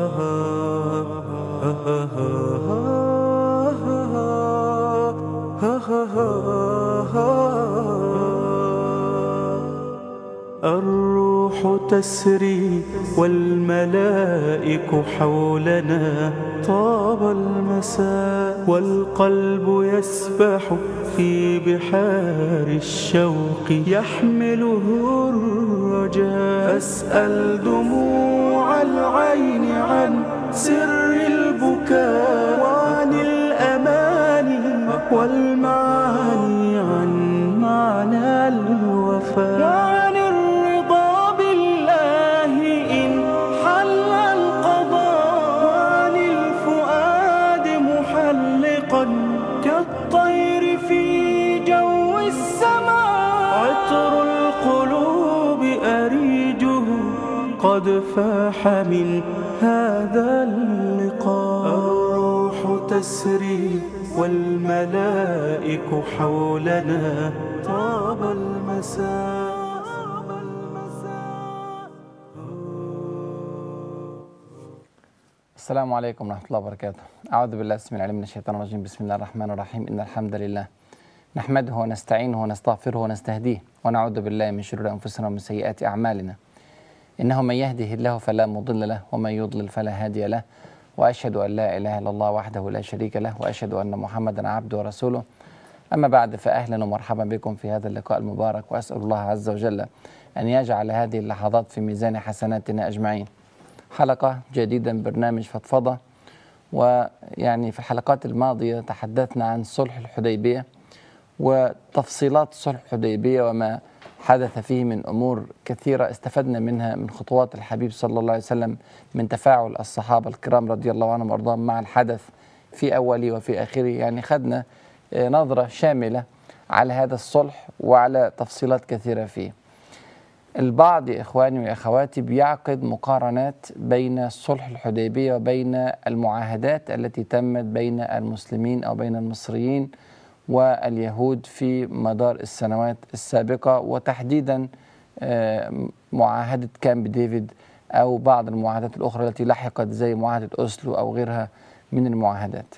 الروح تسري والملائك حولنا طاب المساء والقلب يسبح في بحار الشوق يحمله الرجاء فاسأل دموع العين عن سر البكاء وعن الأماني والمعاني عن معنى الوفاء وعن الرضا بالله إن حل القضاء وعن الفؤاد محلقا كالطير في جو السماء عطر القلوب أريجه قد فاح من هذا اللقاء الروح تسري والملائك حولنا طاب المساء السلام عليكم ورحمة الله وبركاته أعوذ بالله السميع العليم من الشيطان الرجيم بسم الله الرحمن الرحيم إن الحمد لله نحمده ونستعينه ونستغفره ونستهديه ونعوذ بالله من شرور أنفسنا ومن سيئات أعمالنا إنه من يهده الله فلا مضل له ومن يضلل فلا هادي له وأشهد أن لا إله إلا الله وحده لا شريك له وأشهد أن محمدا عبده ورسوله أما بعد فأهلا ومرحبا بكم في هذا اللقاء المبارك وأسأل الله عز وجل أن يجعل هذه اللحظات في ميزان حسناتنا أجمعين حلقة جديدة من برنامج فضفضة ويعني في الحلقات الماضية تحدثنا عن صلح الحديبية وتفصيلات صلح الحديبية وما حدث فيه من أمور كثيرة استفدنا منها من خطوات الحبيب صلى الله عليه وسلم من تفاعل الصحابة الكرام رضي الله عنهم وارضاهم مع الحدث في أوله وفي آخره يعني خدنا آه، نظرة شاملة على هذا الصلح وعلى تفصيلات كثيرة فيه البعض يا إخواني وأخواتي بيعقد مقارنات بين صلح الحديبية وبين المعاهدات التي تمت بين المسلمين أو بين المصريين واليهود في مدار السنوات السابقة وتحديدا آه، معاهدة كامب ديفيد أو بعض المعاهدات الأخرى التي لحقت زي معاهدة أوسلو أو غيرها من المعاهدات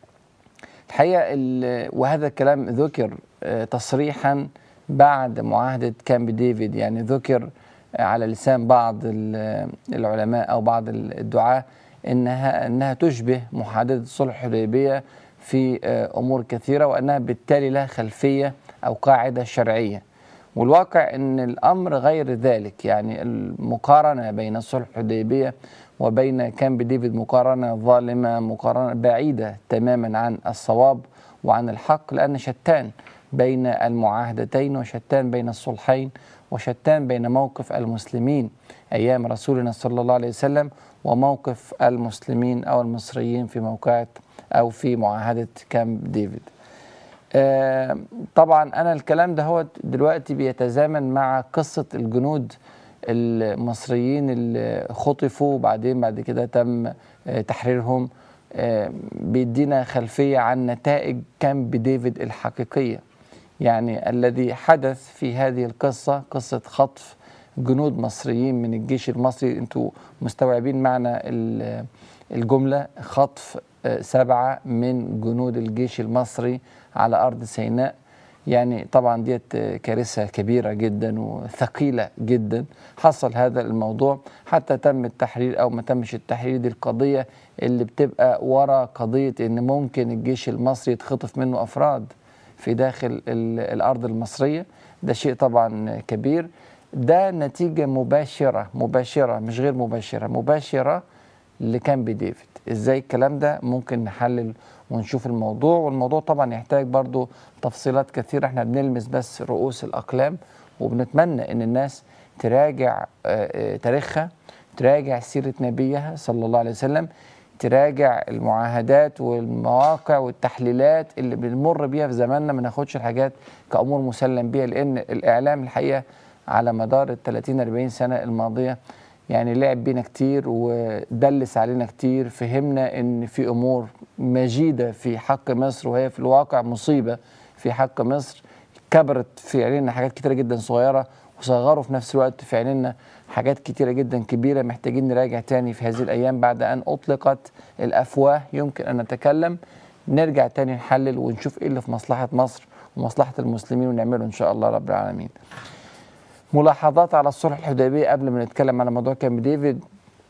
الحقيقة ال- وهذا الكلام ذكر آه، تصريحا بعد معاهدة كامب ديفيد يعني ذكر آه، على لسان بعض ال- العلماء أو بعض الدعاة إنها أنها تشبه محادثة صلح الحديبية في آه، أمور كثيرة وأنها بالتالي لها خلفية أو قاعدة شرعية والواقع ان الامر غير ذلك يعني المقارنه بين صلح الحديبيه وبين كامب ديفيد مقارنه ظالمه مقارنه بعيده تماما عن الصواب وعن الحق لان شتان بين المعاهدتين وشتان بين الصلحين وشتان بين موقف المسلمين ايام رسولنا صلى الله عليه وسلم وموقف المسلمين او المصريين في موقعة او في معاهده كامب ديفيد. آه، طبعا انا الكلام ده هو دلوقتي بيتزامن مع قصه الجنود المصريين اللي خطفوا وبعدين بعد كده تم آه، تحريرهم آه، بيدينا خلفيه عن نتائج كامب ديفيد الحقيقيه يعني الذي حدث في هذه القصه قصه خطف جنود مصريين من الجيش المصري انتوا مستوعبين معنى ال- الجمله خطف آه، سبعه من جنود الجيش المصري على ارض سيناء يعني طبعا ديت آه، كارثه كبيره جدا وثقيله جدا حصل هذا الموضوع حتى تم التحرير او ما تمش التحرير دي القضيه اللي بتبقى ورا قضيه ان ممكن الجيش المصري يتخطف منه افراد في داخل ال- الارض المصريه ده شيء طبعا كبير ده نتيجه مباشره مباشره مش غير مباشره مباشره لكامب ديفيد ازاي الكلام ده ممكن نحلل ونشوف الموضوع والموضوع طبعا يحتاج برضو تفصيلات كثيرة احنا بنلمس بس رؤوس الأقلام وبنتمنى ان الناس تراجع آه، آه، تاريخها تراجع سيرة نبيها صلى الله عليه وسلم تراجع المعاهدات والمواقع والتحليلات اللي بنمر بيها في زماننا ما ناخدش الحاجات كأمور مسلم بيها لأن الإعلام الحقيقة على مدار ال 30 40 سنة الماضية يعني لعب بينا كتير ودلس علينا كتير فهمنا ان في امور مجيده في حق مصر وهي في الواقع مصيبه في حق مصر كبرت في عيننا حاجات كتيره جدا صغيره وصغروا في نفس الوقت في عيننا حاجات كتيرة جدا كبيرة محتاجين نراجع تاني في هذه الأيام بعد أن أطلقت الأفواه يمكن أن نتكلم نرجع تاني نحلل ونشوف إيه اللي في مصلحة مصر ومصلحة المسلمين ونعمله إن شاء الله رب العالمين ملاحظات على الصلح الحديبية قبل ما نتكلم على موضوع كامب ديفيد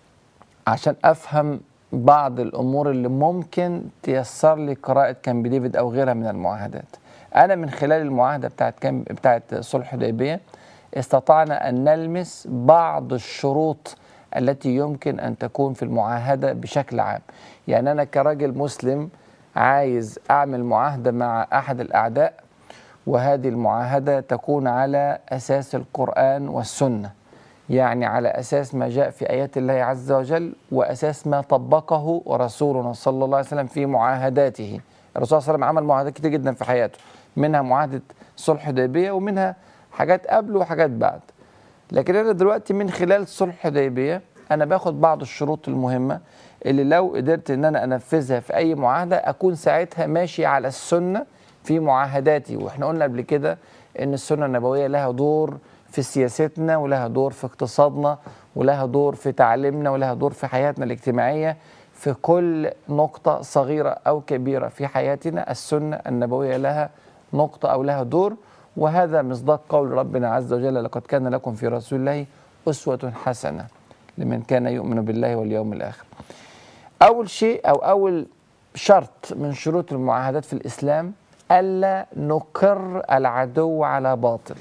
عشان أفهم بعض الأمور اللي ممكن تيسر لي قراءة كامب ديفيد أو غيرها من المعاهدات أنا من خلال المعاهدة بتاعت كامب بتاعت صلح الحديبية استطعنا أن نلمس بعض الشروط التي يمكن أن تكون في المعاهدة بشكل عام يعني أنا كراجل مسلم عايز أعمل معاهدة مع أحد الأعداء وهذه المعاهدة تكون على أساس القرآن والسنة يعني على أساس ما جاء في آيات الله عز وجل وأساس ما طبقه رسولنا صلى الله عليه وسلم في معاهداته الرسول صلى الله عليه وسلم عمل معاهدات كتير جدا في حياته منها معاهدة صلح الحديبية ومنها حاجات قبل وحاجات بعد لكن أنا دلوقتي من خلال صلح الحديبية أنا باخد بعض الشروط المهمة اللي لو قدرت إن أنا أنفذها في أي معاهدة أكون ساعتها ماشي على السنة في معاهداتي واحنا قلنا قبل كده ان السنه النبويه لها دور في سياستنا ولها دور في اقتصادنا ولها دور في تعليمنا ولها دور في حياتنا الاجتماعيه في كل نقطه صغيره او كبيره في حياتنا السنه النبويه لها نقطه او لها دور وهذا مصداق قول ربنا عز وجل لقد كان لكم في رسول الله اسوه حسنه لمن كان يؤمن بالله واليوم الاخر. اول شيء او اول شرط من شروط المعاهدات في الاسلام ألا نقر العدو على باطل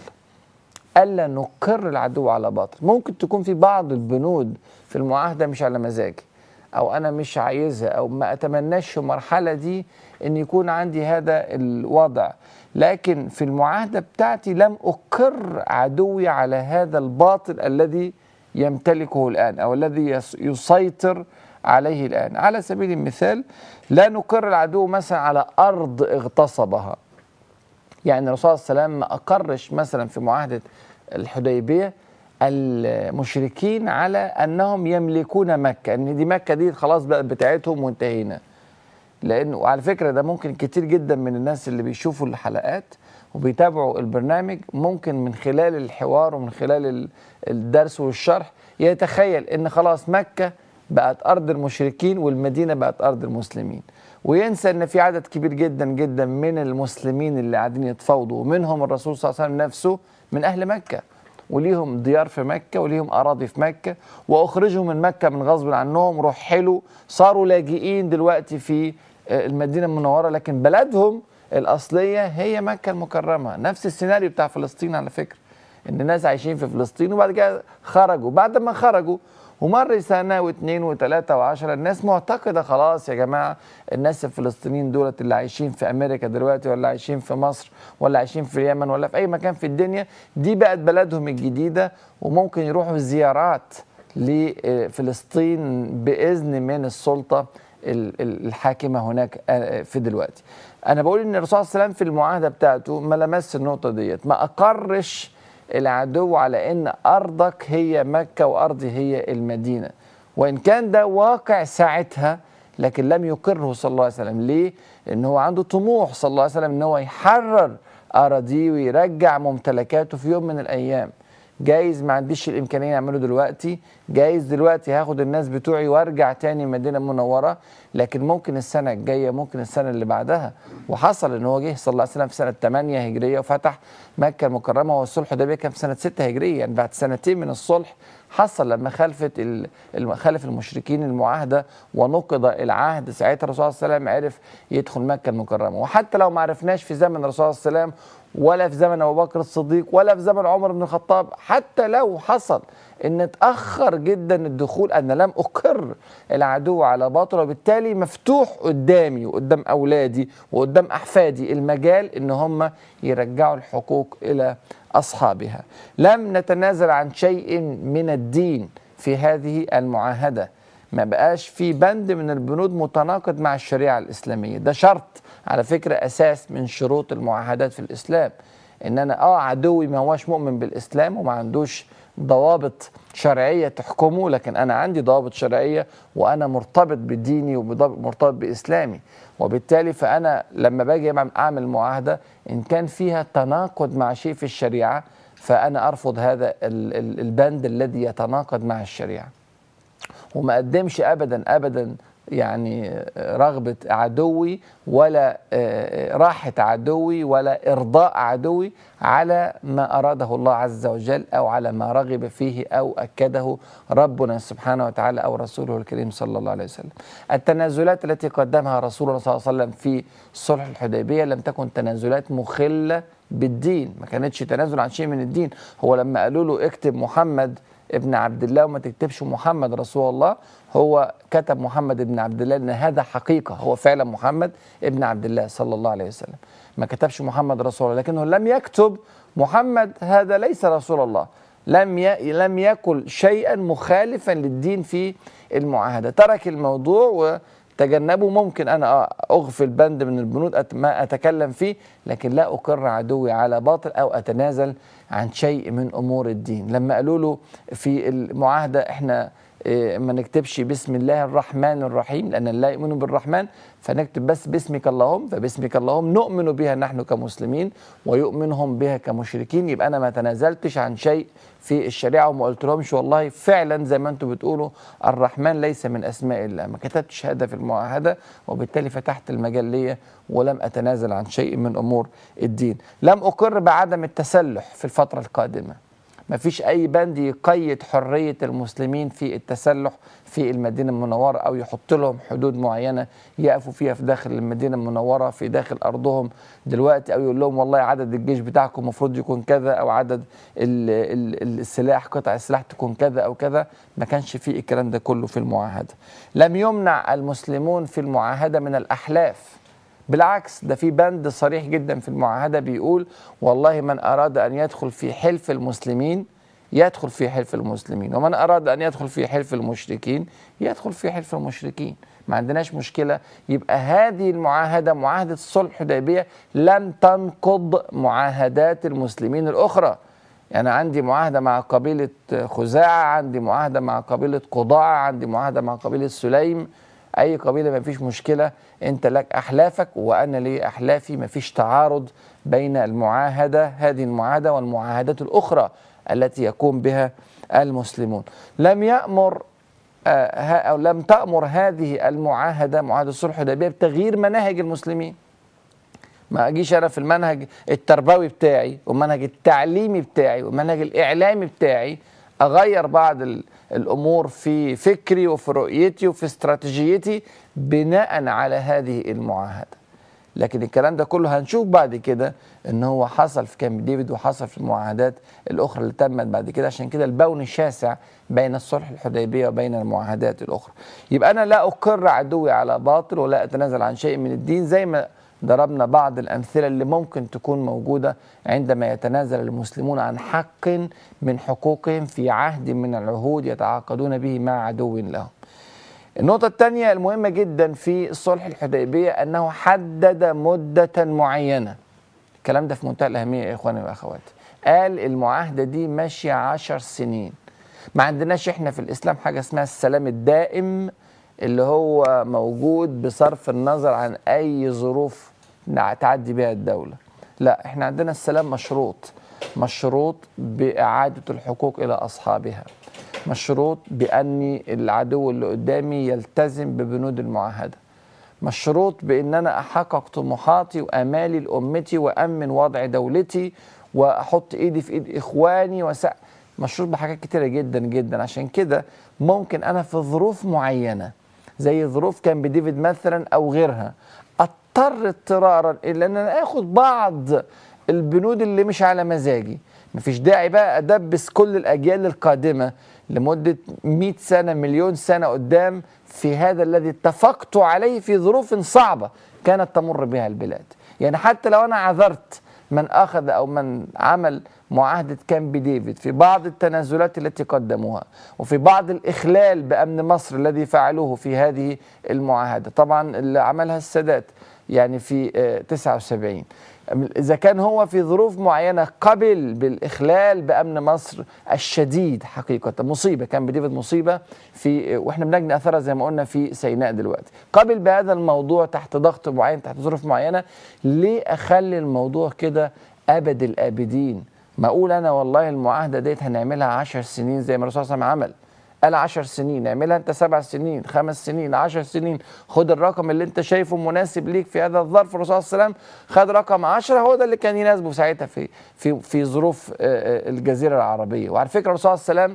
ألا نقر العدو على باطل ممكن تكون في بعض البنود في المعاهدة مش على مزاجي أو أنا مش عايزها أو ما أتمناش في المرحلة دي أن يكون عندي هذا الوضع لكن في المعاهدة بتاعتي لم أقر عدوي على هذا الباطل الذي يمتلكه الآن أو الذي يسيطر عليه الآن على سبيل المثال لا نقر العدو مثلا على أرض اغتصبها يعني الرسول صلى الله عليه وسلم ما أقرش مثلا في معاهدة الحديبية المشركين على أنهم يملكون مكة أن دي مكة دي خلاص بقت بتاعتهم وانتهينا لأنه وعلى فكرة ده ممكن كتير جدا من الناس اللي بيشوفوا الحلقات وبيتابعوا البرنامج ممكن من خلال الحوار ومن خلال الدرس والشرح يتخيل ان خلاص مكه بقت ارض المشركين والمدينه بقت ارض المسلمين وينسى ان في عدد كبير جدا جدا من المسلمين اللي قاعدين يتفاوضوا ومنهم الرسول صلى الله عليه وسلم نفسه من اهل مكه وليهم ديار في مكه وليهم اراضي في مكه واخرجوا من مكه من غصب عنهم رحلوا صاروا لاجئين دلوقتي في المدينه المنوره لكن بلدهم الاصليه هي مكه المكرمه نفس السيناريو بتاع فلسطين على فكره ان الناس عايشين في فلسطين وبعد كده خرجوا بعد ما خرجوا ومر سنة واثنين وثلاثة وعشرة الناس معتقدة خلاص يا جماعة الناس الفلسطينيين دولت اللي عايشين في أمريكا دلوقتي ولا عايشين في مصر ولا عايشين في اليمن ولا في أي مكان في الدنيا دي بقت بلدهم الجديدة وممكن يروحوا زيارات لفلسطين بإذن من السلطة الحاكمة هناك في دلوقتي أنا بقول إن الرسول صلى الله عليه وسلم في المعاهدة بتاعته ما لمس النقطة ديت ما أقرش العدو على ان ارضك هي مكه وارضي هي المدينه وان كان ده واقع ساعتها لكن لم يقره صلى الله عليه وسلم ليه لان هو عنده طموح صلى الله عليه وسلم ان هو يحرر اراضيه ويرجع ممتلكاته في يوم من الايام جايز ما عنديش الامكانيه اعمله دلوقتي جايز دلوقتي هاخد الناس بتوعي وارجع تاني المدينه المنوره لكن ممكن السنه الجايه ممكن السنه اللي بعدها وحصل ان هو جه صلى الله عليه وسلم في سنه 8 هجريه وفتح مكه المكرمه والصلح ده كان في سنه 6 هجريه يعني بعد سنتين من الصلح حصل لما خلفت خلف المشركين المعاهده ونقض العهد ساعتها الرسول صلى الله عليه وسلم عرف يدخل مكه المكرمه وحتى لو ما عرفناش في زمن الرسول صلى الله عليه وسلم ولا في زمن ابو بكر الصديق ولا في زمن عمر بن الخطاب حتى لو حصل ان اتاخر جدا الدخول انا لم اقر العدو على باطل وبالتالي مفتوح قدامي وقدام اولادي وقدام احفادي المجال ان هم يرجعوا الحقوق الى اصحابها لم نتنازل عن شيء من الدين في هذه المعاهده ما بقاش في بند من البنود متناقض مع الشريعه الاسلاميه ده شرط على فكره اساس من شروط المعاهدات في الاسلام ان انا اه عدوي ما هوش مؤمن بالاسلام وما عندوش ضوابط شرعيه تحكمه لكن انا عندي ضوابط شرعيه وانا مرتبط بديني ومرتبط باسلامي وبالتالي فانا لما باجي اعمل معاهده ان كان فيها تناقض مع شيء في الشريعه فانا ارفض هذا ال- ال- البند الذي يتناقض مع الشريعه وما قدمش ابدا ابدا يعني رغبه عدوي ولا آه، راحه عدوي ولا ارضاء عدوي على ما اراده الله عز وجل او على ما رغب فيه او اكده ربنا سبحانه وتعالى او رسوله الكريم صلى الله عليه وسلم. التنازلات التي قدمها رسول الله صلى الله عليه وسلم في صلح الحديبيه لم تكن تنازلات مخله بالدين، ما كانتش تنازل عن شيء من الدين، هو لما قالوا له اكتب محمد ابن عبد الله وما تكتبش محمد رسول الله هو كتب محمد ابن عبد الله ان هذا حقيقه هو فعلا محمد ابن عبد الله صلى الله عليه وسلم ما كتبش محمد رسول الله لكنه لم يكتب محمد هذا ليس رسول الله لم ي... لم يقل شيئا مخالفا للدين في المعاهده ترك الموضوع وتجنبه ممكن انا اغفل بند من البنود أت... ما اتكلم فيه لكن لا اقر عدوي على باطل او اتنازل عن شيء من امور الدين لما قالوا له في المعاهده احنا إيه، ما نكتبش بسم الله الرحمن الرحيم لان لا يؤمن بالرحمن فنكتب بس باسمك اللهم فباسمك اللهم نؤمن بها نحن كمسلمين ويؤمنهم بها كمشركين يبقى انا ما تنازلتش عن شيء في الشريعه وما قلت لهمش والله فعلا زي ما انتم بتقولوا الرحمن ليس من اسماء الله ما كتبتش هذا في المعاهده وبالتالي فتحت المجال ليا ولم اتنازل عن شيء من امور الدين لم اقر بعدم التسلح في الفتره القادمه ما فيش أي بند يقيد حرية المسلمين في التسلح في المدينة المنورة أو يحط لهم حدود معينة يقفوا فيها في داخل المدينة المنورة في داخل أرضهم دلوقتي أو يقول لهم والله عدد الجيش بتاعكم المفروض يكون كذا أو عدد ال- ال- السلاح قطع السلاح تكون كذا أو كذا ما كانش فيه الكلام ده كله في المعاهدة لم يمنع المسلمون في المعاهدة من الأحلاف بالعكس ده في بند صريح جدا في المعاهده بيقول والله من اراد ان يدخل في حلف المسلمين يدخل في حلف المسلمين ومن اراد ان يدخل في حلف المشركين يدخل في حلف المشركين ما عندناش مشكله يبقى هذه المعاهده معاهده الصلح الحديبيه لن تنقض معاهدات المسلمين الاخرى يعني عندي معاهده مع قبيله خزاعه عندي معاهده مع قبيله قضاعه عندي معاهده مع قبيله سليم اي قبيله ما فيش مشكله انت لك احلافك وانا لي احلافي ما فيش تعارض بين المعاهده هذه المعاهده والمعاهدات الاخرى التي يقوم بها المسلمون لم يامر آه ها- او لم تامر هذه المعاهده معاهده الصلح الحديبيه بتغيير مناهج المسلمين ما اجيش انا في المنهج التربوي بتاعي والمنهج التعليمي بتاعي والمنهج الاعلامي بتاعي اغير بعض ال- الامور في فكري وفي رؤيتي وفي استراتيجيتي بناء على هذه المعاهده لكن الكلام ده كله هنشوف بعد كده ان هو حصل في كامب ديفيد وحصل في المعاهدات الاخرى اللي تمت بعد كده عشان كده البون شاسع بين الصلح الحديبيه وبين المعاهدات الاخرى يبقى انا لا اقر عدوي على باطل ولا اتنازل عن شيء من الدين زي ما ضربنا بعض الامثله اللي ممكن تكون موجوده عندما يتنازل المسلمون عن حق من حقوقهم في عهد من العهود يتعاقدون به مع عدو لهم النقطة الثانية المهمة جدا في صلح الحديبية أنه حدد مدة معينة الكلام ده في منتهى الأهمية يا إخواني وأخواتي قال المعاهدة دي ماشية عشر سنين ما عندناش إحنا في الإسلام حاجة اسمها السلام الدائم اللي هو موجود بصرف النظر عن أي ظروف نع- تعدي بها الدولة لا إحنا عندنا السلام مشروط مشروط بإعادة الحقوق إلى أصحابها مشروط بأن العدو اللي قدامي يلتزم ببنود المعاهدة مشروط بأن أنا أحقق طموحاتي وآمالي لأمتي وأمن وضع دولتي وأحط إيدي في إيد إخواني وسع مشروط بحاجات كتيرة جدا جدا عشان كده ممكن أنا في ظروف معينة زي ظروف كان بديفيد مثلا أو غيرها اضطر اضطرارا إلا أن أنا آخد بعض البنود اللي مش على مزاجي مفيش داعي بقى أدبس كل الأجيال القادمة لمدة 100 سنة مليون سنة قدام في هذا الذي اتفقت عليه في ظروف صعبة كانت تمر بها البلاد يعني حتى لو أنا عذرت من أخذ أو من عمل معاهدة كامب ديفيد في بعض التنازلات التي قدموها وفي بعض الإخلال بأمن مصر الذي فعلوه في هذه المعاهدة طبعا اللي عملها السادات يعني في آه، 79 إذا كان هو في ظروف معينة قبل بالإخلال بأمن مصر الشديد حقيقة مصيبة كان بديفيد مصيبة في وإحنا بنجني أثرها زي ما قلنا في سيناء دلوقتي قبل بهذا الموضوع تحت ضغط معين تحت ظروف معينة ليه أخلي الموضوع كده أبد الآبدين ما اقول انا والله المعاهده ديت هنعملها 10 سنين زي ما الرسول صلى الله عليه وسلم عمل قال 10 سنين اعملها انت سبع سنين خمس سنين 10 سنين خد الرقم اللي انت شايفه مناسب ليك في هذا الظرف الرسول صلى الله عليه وسلم خد رقم 10 هو ده اللي كان يناسبه ساعتها في في في ظروف آه، آه، الجزيره العربيه وعلى فكره الرسول صلى الله عليه وسلم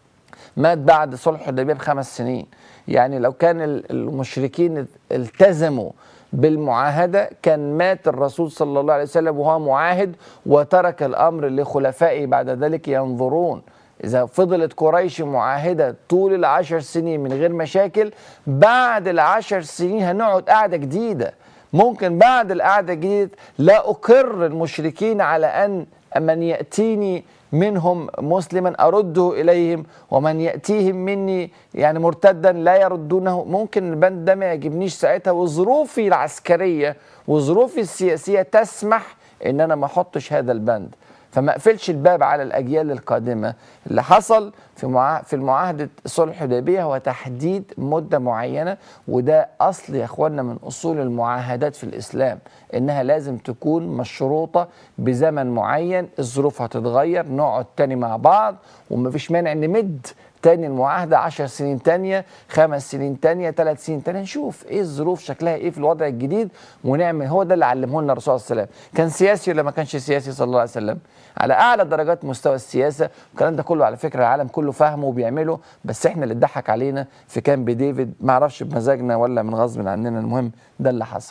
مات بعد صلح الحديبيه بخمس سنين يعني لو كان ال- المشركين التزموا بالمعاهده كان مات الرسول صلى الله عليه وسلم وهو معاهد وترك الامر لخلفائه بعد ذلك ينظرون إذا فضلت قريش معاهدة طول العشر سنين من غير مشاكل بعد العشر سنين هنقعد قاعدة جديدة ممكن بعد القعدة الجديدة لا أقر المشركين على أن من يأتيني منهم مسلما أرده إليهم ومن يأتيهم مني يعني مرتدا لا يردونه ممكن البند ده ما يعجبنيش ساعتها وظروفي العسكرية وظروفي السياسية تسمح ان انا ما احطش هذا البند فما اقفلش الباب على الاجيال القادمه اللي حصل في معا... في المعاهده صلح الحديبيه هو تحديد مده معينه وده اصل يا اخوانا من اصول المعاهدات في الاسلام انها لازم تكون مشروطه بزمن معين الظروف هتتغير نقعد تاني مع بعض ومفيش مانع نمد تاني المعاهدة عشر سنين تانية خمس سنين تانية ثلاث سنين تانية نشوف ايه الظروف شكلها ايه في الوضع الجديد ونعمل هو ده اللي علمه لنا الرسول صلى الله عليه وسلم كان سياسي ولا ما كانش سياسي صلى الله عليه وسلم على اعلى درجات مستوى السياسة الكلام ده كله على فكرة العالم كله فاهمه وبيعمله بس احنا اللي اتضحك علينا في كامب ديفيد ما اعرفش بمزاجنا ولا من غصب عننا المهم ده اللي حصل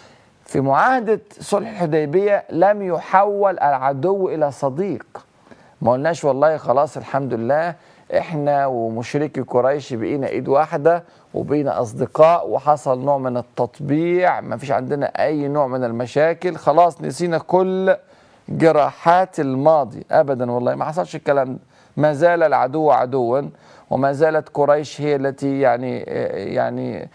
في معاهدة صلح الحديبية لم يحول العدو إلى صديق ما قلناش والله خلاص الحمد لله احنا ومشركي قريش بقينا ايد واحده وبقينا اصدقاء وحصل نوع من التطبيع ما فيش عندنا اي نوع من المشاكل خلاص نسينا كل جراحات الماضي ابدا والله ما حصلش الكلام ده ما زال العدو عدوا وما زالت قريش هي التي يعني يعني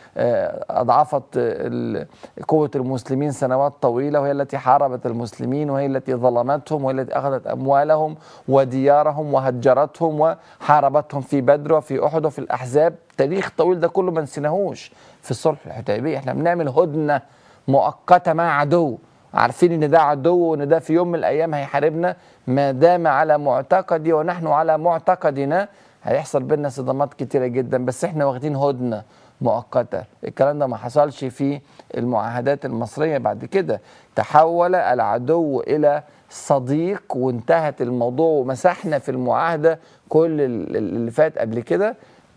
اضعفت ال- قوه المسلمين سنوات طويله وهي التي حاربت المسلمين وهي التي ظلمتهم وهي التي اخذت اموالهم وديارهم وهجرتهم وحاربتهم في بدر وفي احد وفي الاحزاب تاريخ طويل ده كله ما نسيناهوش في الصلح الحديبيه احنا بنعمل هدنه مؤقته مع عدو عارفين ان ده عدو وان ده في يوم من الايام هيحاربنا ما دام على معتقدي ونحن على معتقدنا هيحصل بينا صدامات كتيره جدا بس احنا واخدين هدنه مؤقته الكلام ده ما حصلش في المعاهدات المصريه بعد كده تحول العدو الى صديق وانتهت الموضوع ومسحنا في المعاهده كل ال- اللي فات قبل كده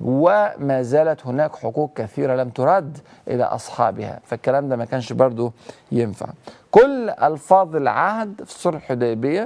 وما زالت هناك حقوق كثيرة لم ترد إلى أصحابها فالكلام ده ما كانش برضو ينفع كل ألفاظ العهد في صلح الحديبية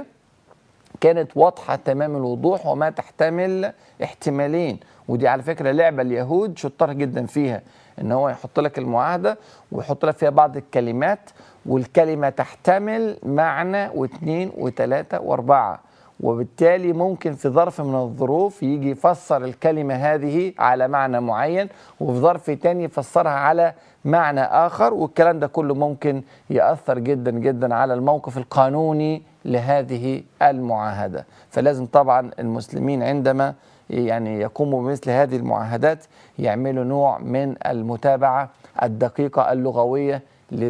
كانت واضحة تمام الوضوح وما تحتمل احتمالين ودي على فكرة لعبة اليهود شطار جدا فيها ان هو يحط لك المعاهدة ويحط لك فيها بعض الكلمات والكلمة تحتمل معنى واثنين وثلاثة واربعة وبالتالي ممكن في ظرف من الظروف يجي يفسر الكلمة هذه على معنى معين وفي ظرف تاني يفسرها على معنى آخر والكلام ده كله ممكن يأثر جدا جدا على الموقف القانوني لهذه المعاهدة فلازم طبعا المسلمين عندما يعني يقوموا بمثل هذه المعاهدات يعملوا نوع من المتابعة الدقيقة اللغوية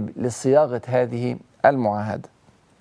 لصياغة هذه المعاهدة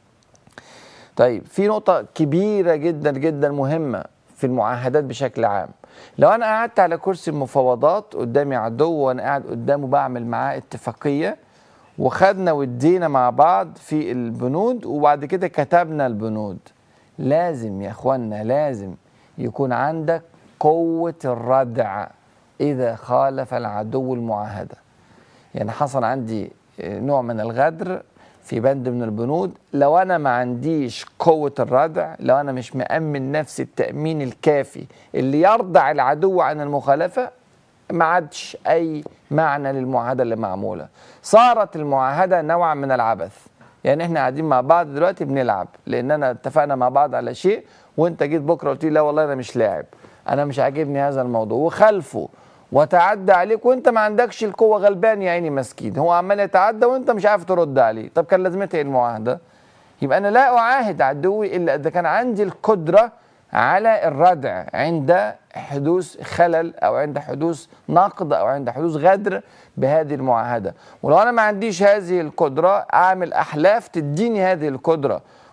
طيب في نقطة كبيرة جدا جدا مهمة في المعاهدات بشكل عام لو أنا قعدت على كرسي المفاوضات قدامي عدو وأنا قاعد قدامه بعمل معاه اتفاقية وخدنا ودينا مع بعض في البنود وبعد كده كتبنا البنود لازم يا اخوانا لازم يكون عندك قوة الردع إذا خالف العدو المعاهدة يعني حصل عندي نوع من الغدر في بند من البنود لو انا ما عنديش قوه الردع لو انا مش مامن نفسي التامين الكافي اللي يردع العدو عن المخالفه ما عادش اي معنى للمعاهده اللي معموله صارت المعاهده نوعا من العبث يعني احنا قاعدين مع بعض دلوقتي بنلعب لاننا اتفقنا مع بعض على شيء وانت جيت بكره قلت لي لا والله انا مش لاعب انا مش عاجبني هذا الموضوع وخالفه وتعدى عليك وانت ما عندكش القوه غلبان يا عيني مسكين هو عمال يتعدى وانت مش عارف ترد عليه طب كان لازمتها ايه المعاهده يبقى انا لا اعاهد عدوي الا اذا كان عندي القدره على الردع عند حدوث خلل او عند حدوث نقد او عند حدوث غدر بهذه المعاهده ولو انا ما عنديش هذه القدره اعمل احلاف تديني هذه القدره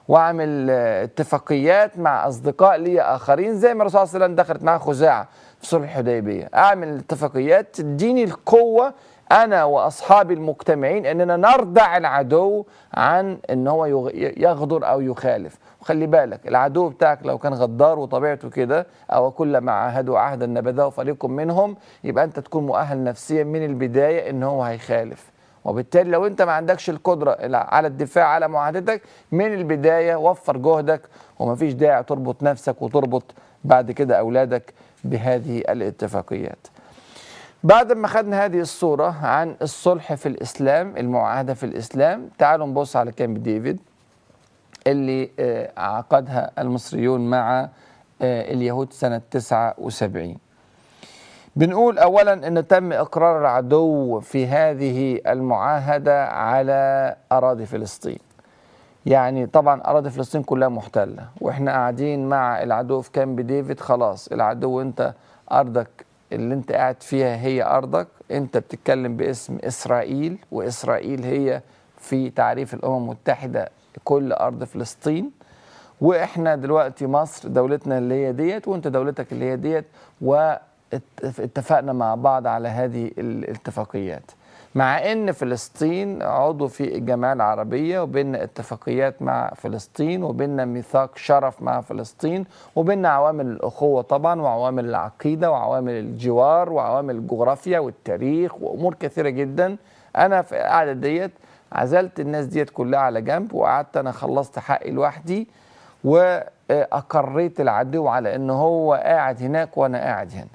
واعمل آه، اتفاقيات مع اصدقاء لي اخرين زي ما الرسول صلى الله عليه وسلم دخلت معاه خزاعه في صلح الحديبيه اعمل اتفاقيات تديني القوه انا واصحابي المجتمعين اننا نردع العدو عن ان هو يغ- يغدر او يخالف وخلي بالك العدو بتاعك لو كان غدار وطبيعته كده او كلما عاهدوا عهدا نبذه فريق منهم يبقى انت تكون مؤهل نفسيا من البدايه ان هو هيخالف وبالتالي لو انت ما عندكش القدره على الدفاع على معاهدتك من البدايه وفر جهدك ومفيش داعي تربط نفسك وتربط بعد كده اولادك بهذه الاتفاقيات. بعد ما خدنا هذه الصوره عن الصلح في الاسلام المعاهده في الاسلام تعالوا نبص على كامب ديفيد اللي آه، عقدها المصريون مع آه، اليهود سنه 79 بنقول اولا ان تم اقرار العدو في هذه المعاهده على اراضي فلسطين يعني طبعا اراضي فلسطين كلها محتله واحنا قاعدين مع العدو في كامب ديفيد خلاص العدو انت ارضك اللي انت قاعد فيها هي ارضك انت بتتكلم باسم اسرائيل واسرائيل هي في تعريف الامم المتحده كل ارض فلسطين واحنا دلوقتي مصر دولتنا اللي هي ديت وانت دولتك اللي هي ديت واتفقنا مع بعض على هذه الاتفاقيات مع ان فلسطين عضو في الجمعيه العربيه وبيننا اتفاقيات مع فلسطين وبيننا ميثاق شرف مع فلسطين وبيننا عوامل الاخوه طبعا وعوامل العقيده وعوامل الجوار وعوامل الجغرافيا والتاريخ وامور كثيره جدا انا في القعده ديت عزلت الناس ديت كلها على جنب وقعدت انا خلصت حقي لوحدي واقريت العدو على ان هو قاعد هناك وانا قاعد هنا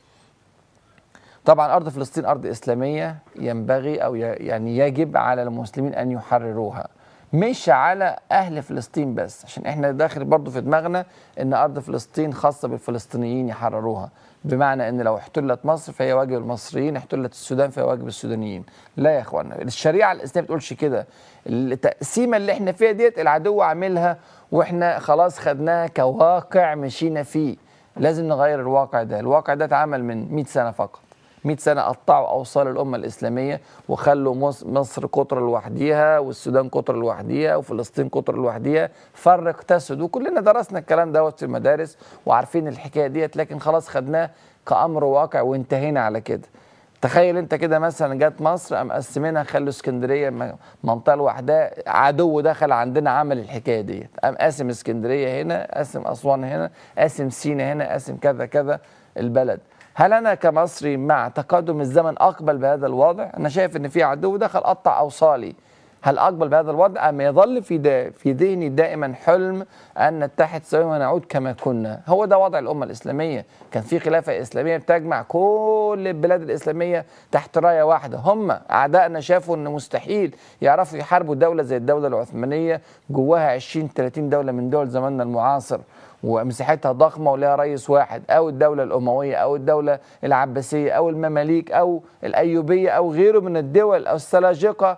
طبعا ارض فلسطين ارض اسلاميه ينبغي او ي- يعني يجب على المسلمين ان يحرروها مش على اهل فلسطين بس عشان احنا داخل برضو في دماغنا ان ارض فلسطين خاصه بالفلسطينيين يحرروها بمعنى ان لو احتلت مصر فهي واجب المصريين احتلت السودان فهي واجب السودانيين لا يا اخوانا الشريعه الاسلاميه بتقولش كده التقسيمه اللي احنا فيها ديت العدو عاملها واحنا خلاص خدناها كواقع مشينا فيه لازم نغير الواقع ده الواقع ده اتعمل من 100 سنه فقط 100 سنة قطعوا أوصال الأمة الإسلامية وخلوا مص- مصر قطر لوحديها والسودان قطر لوحديها وفلسطين قطر لوحديها فرق تسد وكلنا درسنا الكلام دوت في المدارس وعارفين الحكاية ديت لكن خلاص خدناه كأمر واقع وانتهينا على كده تخيل انت كده مثلا جت مصر قام مقسمينها خلوا اسكندريه م- منطقه لوحدها عدو دخل عندنا عمل الحكايه ديت قام قاسم اسكندريه هنا قاسم اسوان هنا قاسم سينا هنا قاسم كذا كذا البلد هل انا كمصري مع تقدم الزمن اقبل بهذا الوضع انا شايف ان في عدو دخل قطع اوصالي هل اقبل بهذا الوضع ام يظل في دا في ذهني دائما حلم ان نتحد سويا ونعود كما كنا هو ده وضع الامه الاسلاميه كان في خلافه اسلاميه بتجمع كل البلاد الاسلاميه تحت رايه واحده هم اعدائنا شافوا ان مستحيل يعرفوا يحاربوا دوله زي الدوله العثمانيه جواها 20 30 دوله من دول زماننا المعاصر ومساحتها ضخمه ولها رئيس واحد او الدوله الامويه او الدوله العباسيه او المماليك او الايوبيه او غيره من الدول او السلاجقه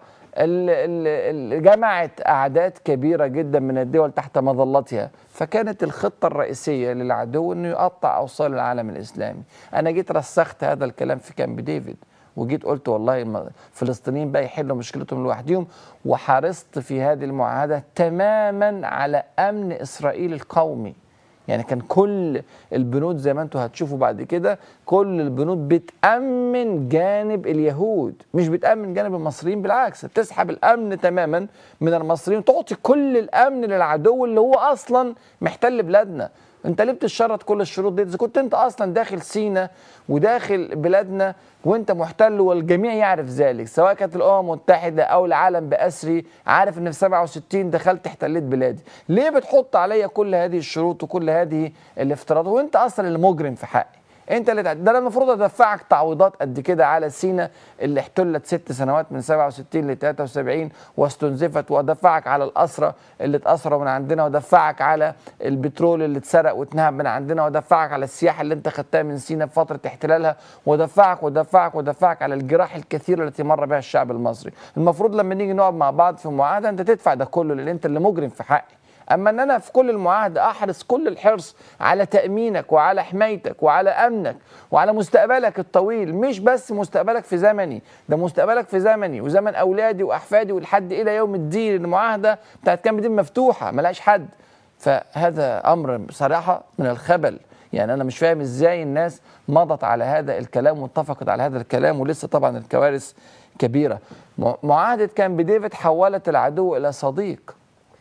اللي جمعت اعداد كبيره جدا من الدول تحت مظلتها فكانت الخطه الرئيسيه للعدو انه يقطع اوصال العالم الاسلامي انا جيت رسخت هذا الكلام في كامب ديفيد وجيت قلت والله الم- الفلسطينيين بقى يحلوا مشكلتهم لوحدهم وحرصت في هذه المعاهده تماما على امن اسرائيل القومي يعني كان كل البنود زي ما انتم هتشوفوا بعد كده كل البنود بتأمن جانب اليهود مش بتأمن جانب المصريين بالعكس بتسحب الأمن تماما من المصريين وتعطي كل الأمن للعدو اللي هو أصلا محتل بلادنا انت ليه بتشرط كل الشروط دي اذا كنت انت اصلا داخل سينا وداخل بلادنا وانت محتل والجميع يعرف ذلك سواء كانت الامم المتحده او العالم باسري عارف ان في 67 دخلت احتليت بلادي ليه بتحط عليا كل هذه الشروط وكل هذه الافتراضات وانت اصلا المجرم في حقي انت اللي تع- ده انا المفروض ادفعك تعويضات قد كده على سينا اللي احتلت ست سنوات من 67 ل 73 واستنزفت وادفعك على الاسرى اللي اتاسروا من عندنا وادفعك على البترول اللي اتسرق واتنهب من عندنا وادفعك على السياحه اللي انت خدتها من سينا في فتره احتلالها وادفعك وادفعك وادفعك على الجراح الكثيره التي مر بها الشعب المصري المفروض لما نيجي نقعد مع بعض في معاهده انت تدفع ده كله لان انت اللي مجرم في حقي اما ان انا في كل المعاهده احرص كل الحرص على تامينك وعلى حمايتك وعلى امنك وعلى مستقبلك الطويل مش بس مستقبلك في زمني ده مستقبلك في زمني وزمن اولادي واحفادي ولحد الى يوم الدين المعاهده بتاعت كامب ديفيد مفتوحه ملهاش حد فهذا امر بصراحه من الخبل يعني انا مش فاهم ازاي الناس مضت على هذا الكلام واتفقت على هذا الكلام ولسه طبعا الكوارث كبيره مع- معاهده كامب ديفيد حولت العدو الى صديق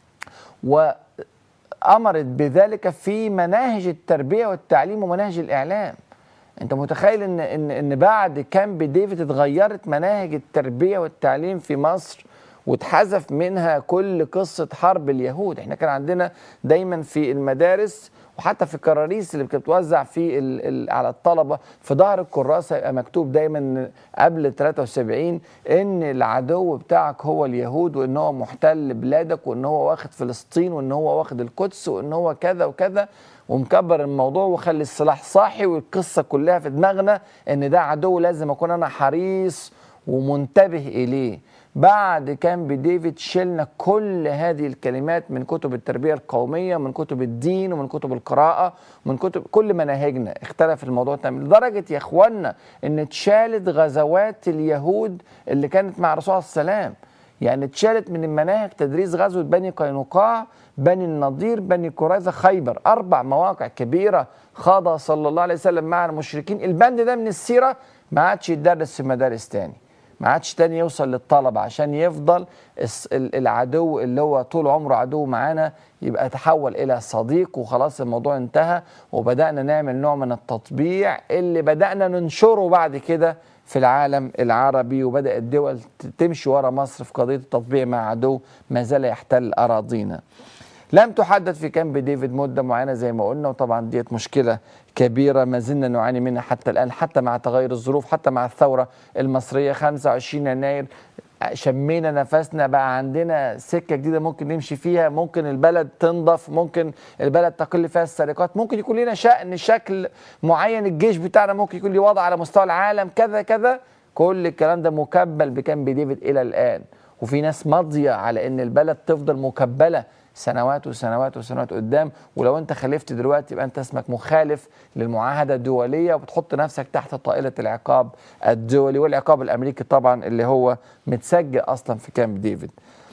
وامرت بذلك في مناهج التربيه والتعليم ومناهج الاعلام انت متخيل ان ان ان بعد كامب ديفيد اتغيرت مناهج التربيه والتعليم في مصر واتحذف منها كل قصه حرب اليهود احنا كان عندنا دايما في المدارس وحتى في الكراريس اللي كانت بتوزع في ال ال على الطلبه في ظهر الكراسه يبقى مكتوب دايما قبل 73 ان العدو بتاعك هو اليهود وان هو محتل بلادك وان هو واخد فلسطين وان هو واخد القدس وان هو كذا وكذا ومكبر الموضوع وخلي السلاح صاحي والقصه كلها في دماغنا ان ده عدو لازم اكون انا حريص ومنتبه اليه بعد كامب ديفيد شلنا كل هذه الكلمات من كتب التربيه القوميه من كتب الدين ومن كتب القراءه ومن كتب كل مناهجنا اختلف الموضوع تماما لدرجه يا اخوانا ان اتشالت غزوات اليهود اللي كانت مع الرسول عليه السلام يعني اتشالت من المناهج تدريس غزوه بني قينقاع بني النضير بني قريظه خيبر اربع مواقع كبيره خاضها صلى الله عليه وسلم مع المشركين البند ده من السيره ما عادش يتدرس في مدارس تاني ما عادش تاني يوصل للطلبة عشان يفضل الس- ال- العدو اللي هو طول عمره عدو معانا يبقى تحول إلى صديق وخلاص الموضوع انتهى وبدأنا نعمل نوع من التطبيع اللي بدأنا ننشره بعد كده في العالم العربي وبدأت الدول ت- تمشي ورا مصر في قضية التطبيع مع عدو ما زال يحتل أراضينا لم تحدد في كامب ديفيد مدة معينة زي ما قلنا وطبعا ديت مشكلة كبيرة ما زلنا نعاني منها حتى الآن حتى مع تغير الظروف حتى مع الثورة المصرية 25 يناير شمينا نفسنا بقى عندنا سكة جديدة ممكن نمشي فيها ممكن البلد تنضف ممكن البلد تقل فيها السرقات ممكن يكون لنا شأن شكل معين الجيش بتاعنا ممكن يكون له وضع على مستوى العالم كذا كذا كل الكلام ده مكبل بكامب ديفيد إلى الآن وفي ناس ماضية على إن البلد تفضل مكبلة سنوات وسنوات وسنوات قدام ولو انت خالفت دلوقتي يبقى انت اسمك مخالف للمعاهده الدوليه وبتحط نفسك تحت طائله العقاب الدولي والعقاب الامريكي طبعا اللي هو متسجل اصلا في كامب ديفيد.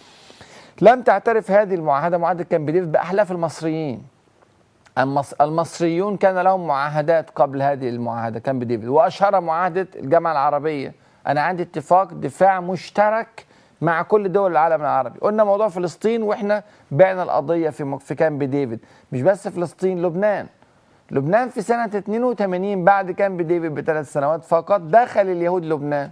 لم تعترف هذه المعاهده معاهده كامب ديفيد باحلاف المصريين. المص... المصريون كان لهم معاهدات قبل هذه المعاهده كامب ديفيد واشهرها معاهده الجامعه العربيه. انا عندي اتفاق دفاع مشترك مع كل دول العالم العربي قلنا موضوع فلسطين واحنا بعنا القضيه في م- في كامب ديفيد مش بس فلسطين لبنان لبنان في سنه 82 بعد كامب ديفيد بثلاث سنوات فقط دخل اليهود لبنان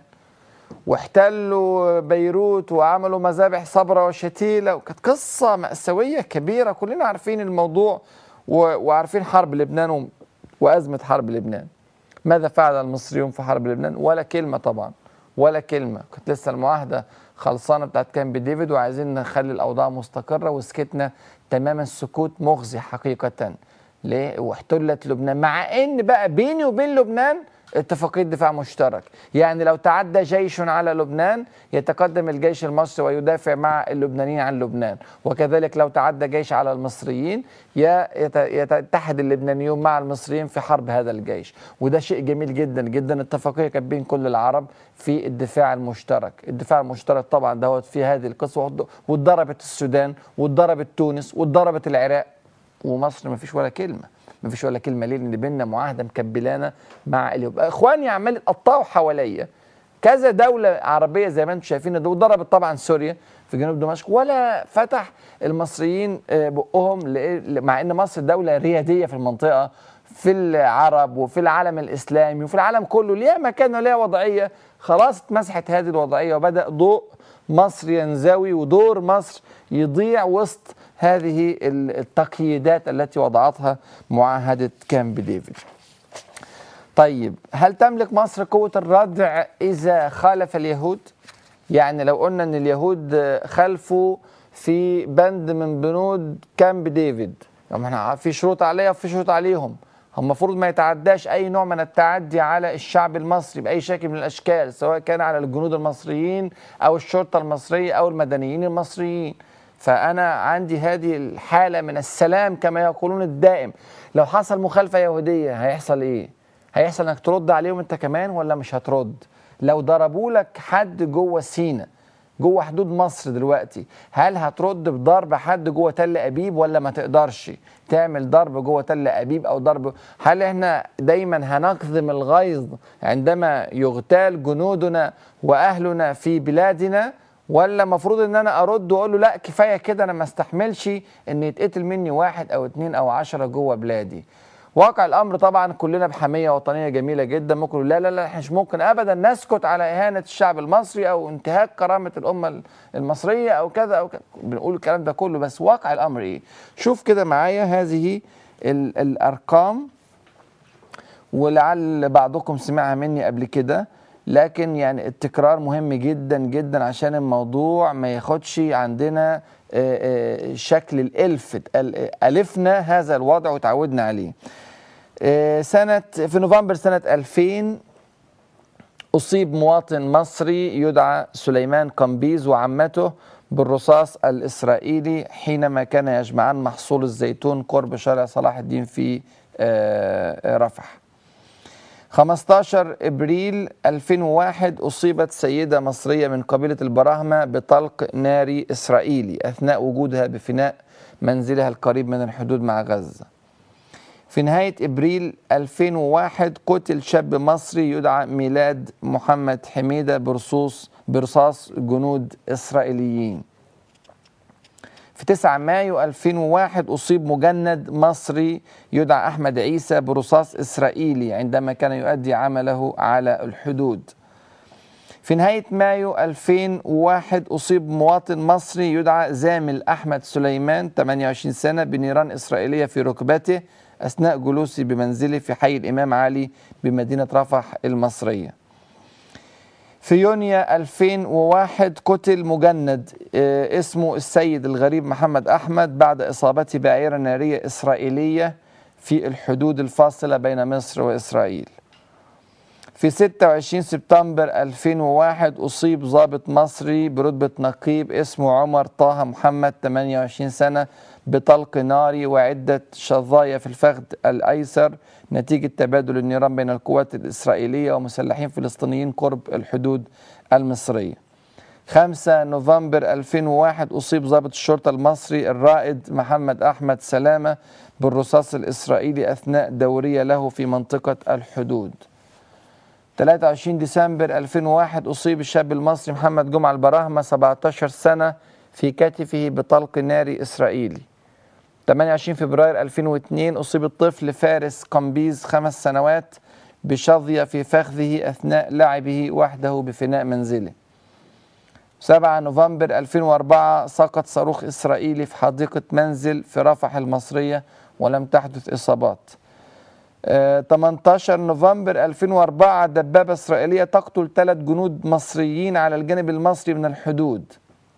واحتلوا بيروت وعملوا مذابح صبرا وشتيله وكانت قصه ماساويه كبيره كلنا عارفين الموضوع و- وعارفين حرب لبنان و- وازمه حرب لبنان ماذا فعل المصريون في حرب لبنان ولا كلمه طبعا ولا كلمه كانت لسه المعاهده خلصانه بتاعت كامب ديفيد وعايزين نخلي الاوضاع مستقره وسكتنا تماما سكوت مخزي حقيقه ليه واحتلت لبنان مع ان بقى بيني وبين لبنان اتفاقية دفاع مشترك يعني لو تعدى جيش على لبنان يتقدم الجيش المصري ويدافع مع اللبنانيين عن لبنان وكذلك لو تعدى جيش على المصريين ي- يت- يتحد اللبنانيون مع المصريين في حرب هذا الجيش وده شيء جميل جدا جدا اتفاقية كانت بين كل العرب في الدفاع المشترك الدفاع المشترك طبعا دوت في هذه القصة واتضربت السودان واتضربت تونس واتضربت العراق ومصر ما فيش ولا كلمه ما فيش ولا كلمه ليه لان بينا معاهده مكبلانا مع اليهود اخواني عمال يتقطعوا حواليا كذا دوله عربيه زي ما انتم شايفين ده وضربت طبعا سوريا في جنوب دمشق ولا فتح المصريين آه، بقهم لإيه- مع ان مصر دوله رياديه في المنطقه في العرب وفي العالم الاسلامي وفي العالم كله ليها مكان وليها وضعيه خلاص اتمسحت هذه الوضعيه وبدا ضوء مصر ينزوي ودور مصر يضيع وسط هذه ال- التقييدات التي وضعتها معاهده كامب ديفيد. طيب هل تملك مصر قوه الردع اذا خالف اليهود؟ يعني لو قلنا ان اليهود خالفوا في بند من بنود كامب ديفيد يعني احنا في شروط عليها وفي شروط عليهم هم المفروض ما يتعداش اي نوع من التعدي على الشعب المصري باي شكل من الاشكال سواء كان على الجنود المصريين او الشرطه المصريه او المدنيين المصريين فأنا عندي هذه الحالة من السلام كما يقولون الدائم لو حصل مخالفة يهودية هيحصل إيه؟ هيحصل إنك ترد عليهم أنت كمان ولا مش هترد؟ لو ضربوا لك حد جوه سينا جوه حدود مصر دلوقتي هل هترد بضرب حد جوه تل ابيب ولا ما تقدرش تعمل ضرب جوه تل ابيب او ضرب هل احنا دايما هنقذم الغيظ عندما يغتال جنودنا واهلنا في بلادنا ولا المفروض ان انا ارد واقول له لا كفايه كده انا ما استحملش ان يتقتل مني واحد او اتنين او عشرة جوه بلادي واقع الامر طبعا كلنا بحميه وطنيه جميله جدا ممكن نقول لا لا لا احنا مش ممكن ابدا نسكت على اهانه الشعب المصري او انتهاك كرامه الامه المصريه او كذا او كذا بنقول الكلام ده كله بس واقع الامر ايه شوف كده معايا هذه ال الارقام ولعل بعضكم سمعها مني قبل كده لكن يعني التكرار مهم جدا جدا عشان الموضوع ما ياخدش عندنا آه، آه، شكل الالف الفنا هذا الوضع وتعودنا عليه آه، سنة في نوفمبر سنة 2000 أصيب مواطن مصري يدعى سليمان قمبيز وعمته بالرصاص الإسرائيلي حينما كان يجمعان محصول الزيتون قرب شارع صلاح الدين في آه، رفح 15 ابريل 2001 اصيبت سيده مصريه من قبيله البراهمه بطلق ناري اسرائيلي اثناء وجودها بفناء منزلها القريب من الحدود مع غزه. في نهايه ابريل 2001 قتل شاب مصري يدعى ميلاد محمد حميده برصاص برصاص جنود اسرائيليين. في 9 مايو 2001 أصيب مجند مصري يدعى أحمد عيسى برصاص إسرائيلي عندما كان يؤدي عمله على الحدود في نهاية مايو 2001 أصيب مواطن مصري يدعى زامل أحمد سليمان 28 سنة بنيران إسرائيلية في ركبته أثناء جلوسه بمنزله في حي الإمام علي بمدينة رفح المصرية في يونيو 2001 قتل مجند آه، اسمه السيد الغريب محمد أحمد بعد إصابته بعيرة نارية إسرائيلية في الحدود الفاصلة بين مصر وإسرائيل في 26 سبتمبر 2001 أصيب ضابط مصري برتبة نقيب اسمه عمر طه محمد 28 سنة بطلق ناري وعدة شظايا في الفخذ الأيسر نتيجة تبادل النيران بين القوات الإسرائيلية ومسلحين فلسطينيين قرب الحدود المصرية 5 نوفمبر 2001 أصيب ضابط الشرطة المصري الرائد محمد أحمد سلامة بالرصاص الإسرائيلي أثناء دورية له في منطقة الحدود 23 ديسمبر 2001 أصيب الشاب المصري محمد جمعة البراهمة 17 سنة في كتفه بطلق ناري إسرائيلي 28 فبراير 2002 أصيب الطفل فارس قمبيز خمس سنوات بشظية في فخذه أثناء لعبه وحده بفناء منزله 7 نوفمبر 2004 سقط صاروخ إسرائيلي في حديقة منزل في رفح المصرية ولم تحدث إصابات 18 نوفمبر 2004 دبابة إسرائيلية تقتل ثلاث جنود مصريين على الجانب المصري من الحدود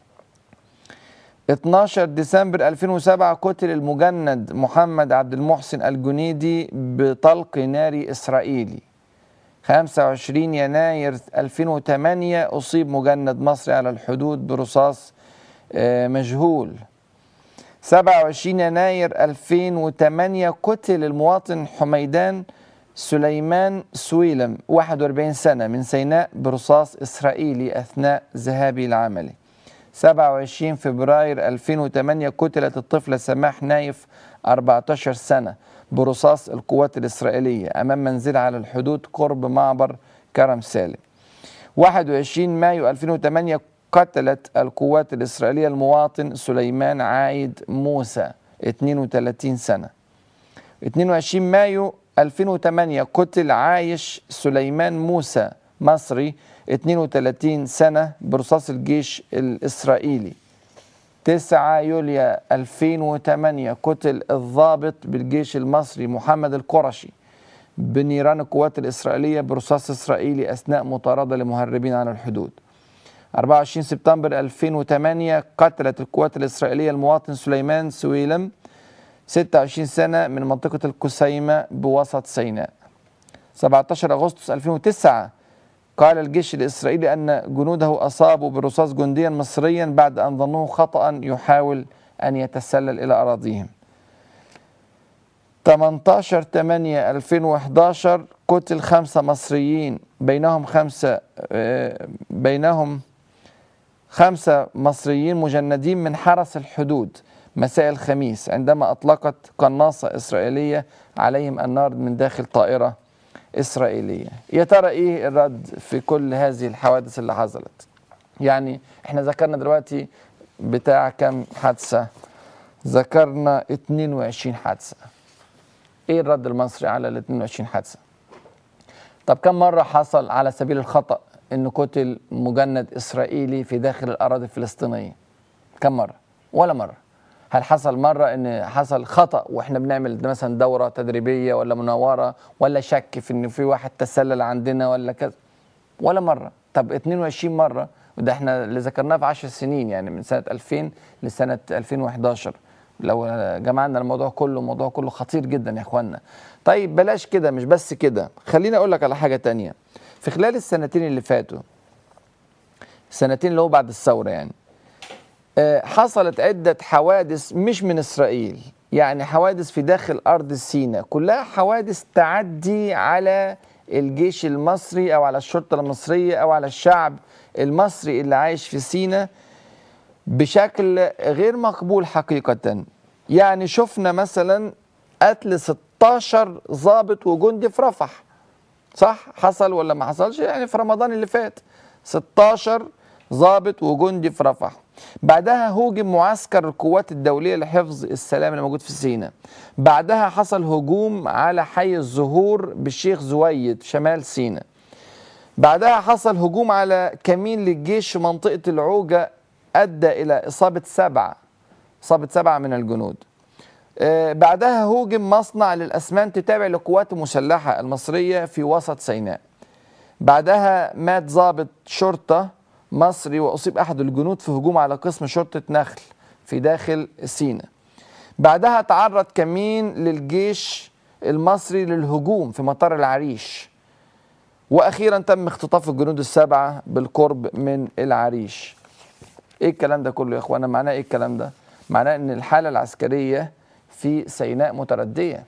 12 ديسمبر 2007 قتل المجند محمد عبد المحسن الجنيدي بطلق ناري إسرائيلي 25 يناير 2008 أصيب مجند مصري على الحدود برصاص آه، مجهول 27 يناير 2008 قتل المواطن حميدان سليمان سويلم 41 سنة من سيناء برصاص إسرائيلي أثناء ذهابه العملي 27 فبراير 2008 قتلت الطفلة سماح نايف 14 سنة برصاص القوات الإسرائيلية أمام منزل على الحدود قرب معبر كرم سالم 21 مايو 2008 قتلت القوات الإسرائيلية المواطن سليمان عايد موسى 32 سنة 22 مايو 2008 قتل عايش سليمان موسى مصري 32 سنة برصاص الجيش الإسرائيلي 9 يوليو 2008 قتل الضابط بالجيش المصري محمد القرشي بنيران القوات الإسرائيلية برصاص إسرائيلي أثناء مطاردة لمهربين على الحدود 24 سبتمبر 2008 قتلت القوات الإسرائيلية المواطن سليمان سويلم 26 سنة من منطقة الكسيمة بوسط سيناء 17 أغسطس 2009 قال الجيش الإسرائيلي أن جنوده أصابوا برصاص جنديا مصريا بعد أن ظنوه خطأ يحاول أن يتسلل إلى أراضيهم 18 8 2011 قتل خمسة مصريين بينهم خمسة آه، بينهم خمسة مصريين مجندين من حرس الحدود مساء الخميس عندما أطلقت قناصة إسرائيلية عليهم النار من داخل طائرة إسرائيلية يا ترى إيه الرد في كل هذه الحوادث اللي حصلت يعني إحنا ذكرنا دلوقتي بتاع كم حادثة ذكرنا 22 حادثة إيه الرد المصري على ال 22 حادثة طب كم مرة حصل على سبيل الخطأ إنه قتل مجند إسرائيلي في داخل الأراضي الفلسطينية كم مرة ولا مرة هل حصل مرة إن حصل خطأ وإحنا بنعمل مثلا دورة تدريبية ولا مناورة ولا شك في إن في واحد تسلل عندنا ولا كذا ولا مرة طب 22 مرة وده احنا اللي ذكرناه في 10 سنين يعني من سنة 2000 لسنة 2011 لو جمعنا الموضوع كله الموضوع كله خطير جدا يا اخوانا طيب بلاش كده مش بس كده خليني اقول لك على حاجة تانية في خلال السنتين اللي فاتوا السنتين اللي هو بعد الثورة يعني آه، حصلت عدة حوادث مش من إسرائيل يعني حوادث في داخل أرض سيناء كلها حوادث تعدي على الجيش المصري أو على الشرطة المصرية أو على الشعب المصري اللي عايش في سيناء بشكل غير مقبول حقيقة يعني شفنا مثلا قتل 16 ضابط وجندي في رفح صح حصل ولا ما حصلش يعني في رمضان اللي فات 16 ضابط وجندي في رفح بعدها هوجم معسكر القوات الدولية لحفظ السلام اللي موجود في سيناء بعدها حصل هجوم على حي الزهور بالشيخ زويد شمال سيناء بعدها حصل هجوم على كمين للجيش في منطقة العوجة أدى إلى إصابة سبعة إصابة سبعة من الجنود آه، بعدها هوجم مصنع للأسمنت تابع للقوات المسلحة المصرية في وسط سيناء بعدها مات ضابط شرطة مصري وأصيب أحد الجنود في هجوم على قسم شرطة نخل في داخل سيناء بعدها تعرض كمين للجيش المصري للهجوم في مطار العريش واخيرا تم اختطاف الجنود السبعه بالقرب من العريش ايه الكلام ده كله يا اخوانا معناه ايه الكلام ده معناه ان الحاله العسكريه في سيناء مترديه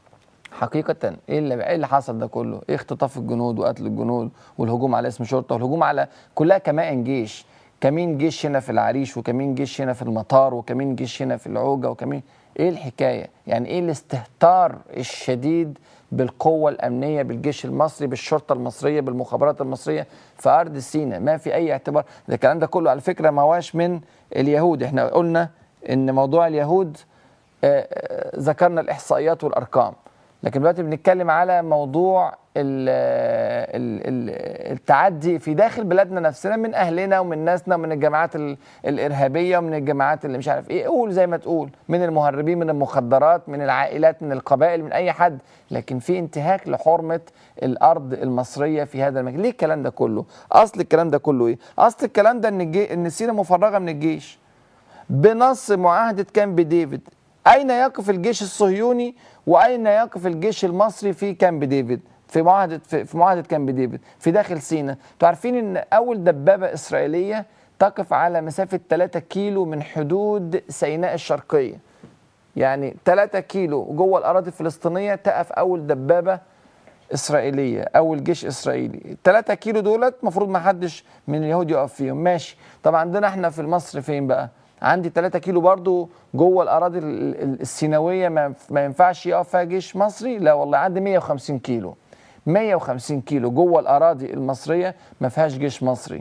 حقيقة ايه اللي ايه اللي حصل ده كله؟ ايه اختطاف الجنود وقتل الجنود والهجوم على اسم شرطة والهجوم على كلها كمائن جيش، كمين جيش هنا في العريش وكمين جيش هنا في المطار وكمين جيش هنا في العوجة وكمين ايه الحكاية؟ يعني ايه الاستهتار الشديد بالقوة الأمنية بالجيش المصري بالشرطة المصرية بالمخابرات المصرية في أرض سيناء ما في أي اعتبار ده الكلام ده كله على فكرة ما هواش من اليهود احنا قلنا إن موضوع اليهود آه، آه، ذكرنا الإحصائيات والأرقام لكن دلوقتي بنتكلم على موضوع ال ال ال التعدي في داخل بلادنا نفسنا من اهلنا ومن ناسنا ومن الجماعات ال- الارهابيه ومن الجماعات اللي مش عارف ايه قول زي ما تقول من المهربين من المخدرات من العائلات من القبائل من اي حد لكن في انتهاك لحرمه الارض المصريه في هذا المكان ليه الكلام ده كله اصل الكلام ده كله ايه اصل الكلام ده ان الجي... ان سينا مفرغه من الجيش بنص معاهدة كامب ديفيد أين يقف الجيش الصهيوني وأين يقف الجيش المصري في كامب ديفيد في معاهدة في, في معاهدة كامب ديفيد في داخل سيناء انتوا عارفين ان أول دبابة إسرائيلية تقف على مسافة 3 كيلو من حدود سيناء الشرقية يعني 3 كيلو جوه الأراضي الفلسطينية تقف أول دبابة اسرائيليه اول جيش اسرائيلي 3 كيلو دولت المفروض ما حدش من اليهود يقف فيهم ماشي طب عندنا احنا في مصر فين بقى عندي 3 كيلو برضو جوه الاراضي ال- ال- السيناويه ما ما ينفعش يقف فيها جيش مصري لا والله عندي 150 كيلو 150 كيلو جوه الاراضي المصريه ما فيهاش جيش مصري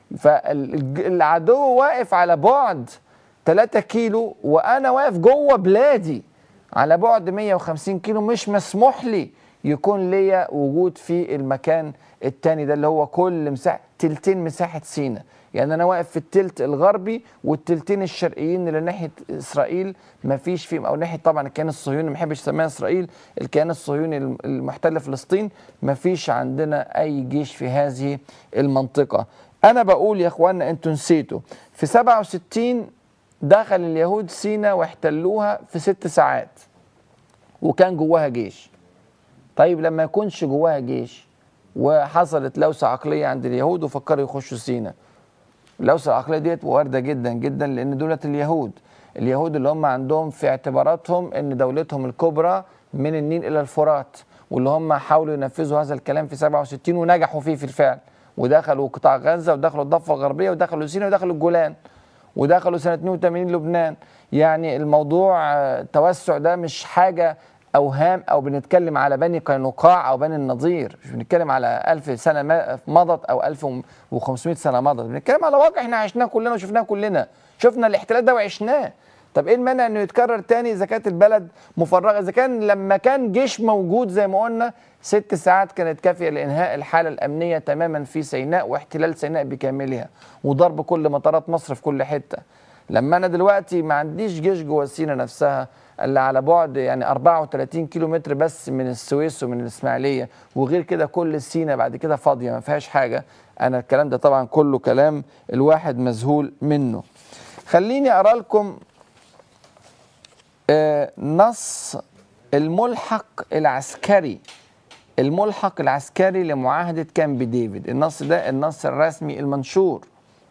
فالعدو واقف على بعد 3 كيلو وانا واقف جوه بلادي على بعد 150 كيلو مش مسموح لي يكون ليا وجود في المكان التاني ده اللي هو كل مساحه تلتين مساحه سينا يعني انا واقف في التلت الغربي والتلتين الشرقيين اللي ناحيه اسرائيل ما فيش فيهم او ناحيه طبعا الكيان الصهيوني ما بحبش اسميها اسرائيل الكيان الصهيوني المحتل فلسطين ما فيش عندنا اي جيش في هذه المنطقه انا بقول يا اخوانا انتوا نسيتوا في 67 دخل اليهود سينا واحتلوها في ست ساعات وكان جواها جيش طيب لما يكونش جواها جيش وحصلت لوسه عقليه عند اليهود وفكروا يخشوا سينا اللوسه العقليه ديت وارده جدا جدا لان دولت اليهود اليهود اللي هم عندهم في اعتباراتهم ان دولتهم الكبرى من النيل الى الفرات واللي هم حاولوا ينفذوا هذا الكلام في 67 ونجحوا فيه في الفعل ودخلوا قطاع غزه ودخلوا الضفه الغربيه ودخلوا سيناء ودخلوا الجولان ودخلوا سنه 82 لبنان يعني الموضوع آه، التوسع ده مش حاجه اوهام او بنتكلم على بني قينقاع او بني النضير مش بنتكلم على 1000 سنه ما- مضت او 1500 سنه مضت بنتكلم على واقع احنا عشناه كلنا وشفناه كلنا شفنا الاحتلال ده وعشناه طب ايه المانع انه يتكرر تاني اذا كانت البلد مفرغه اذا كان لما كان جيش موجود زي ما قلنا ست ساعات كانت كافيه لانهاء الحاله الامنيه تماما في سيناء واحتلال سيناء بكاملها وضرب كل مطارات مصر في كل حته لما انا دلوقتي ما عنديش جيش جوه سينا نفسها اللي على بعد يعني 34 كيلو متر بس من السويس ومن الاسماعيليه وغير كده كل سينا بعد كده فاضيه ما فيهاش حاجه انا الكلام ده طبعا كله كلام الواحد مذهول منه خليني اقرا لكم آه، نص الملحق العسكري الملحق العسكري لمعاهدة كامب ديفيد النص ده النص الرسمي المنشور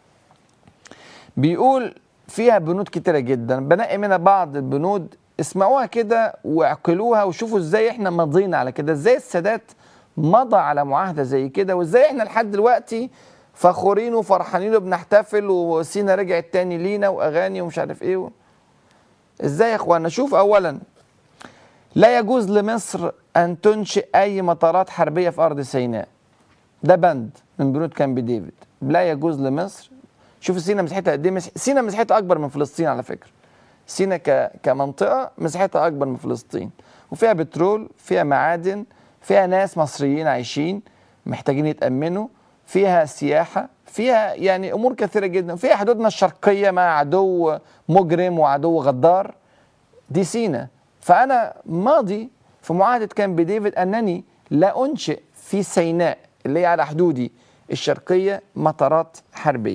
بيقول فيها بنود كتيرة جدا بنقي منها بعض البنود اسمعوها كده واعقلوها وشوفوا ازاي احنا مضينا على كده ازاي السادات مضى على معاهدة زي كده وازاي احنا لحد دلوقتي فخورين وفرحانين وبنحتفل وسينا رجعت تاني لينا واغاني ومش عارف ايه ازاي يا اخوانا شوف اولا لا يجوز لمصر ان تنشئ اي مطارات حربيه في ارض سيناء ده بند من بنود كامب ديفيد لا يجوز لمصر شوف سينا مساحتها قد ايه مس- سينا مساحتها اكبر من فلسطين على فكره سينا ك... كمنطقه مساحتها اكبر من فلسطين وفيها بترول فيها معادن فيها ناس مصريين عايشين محتاجين يتامنوا فيها سياحه فيها يعني امور كثيره جدا فيها حدودنا الشرقيه مع عدو مجرم وعدو غدار دي سينا فأنا ماضي في معاهدة كامب ديفيد أنني لا أنشئ في سيناء اللي هي على حدودي الشرقية مطارات حربية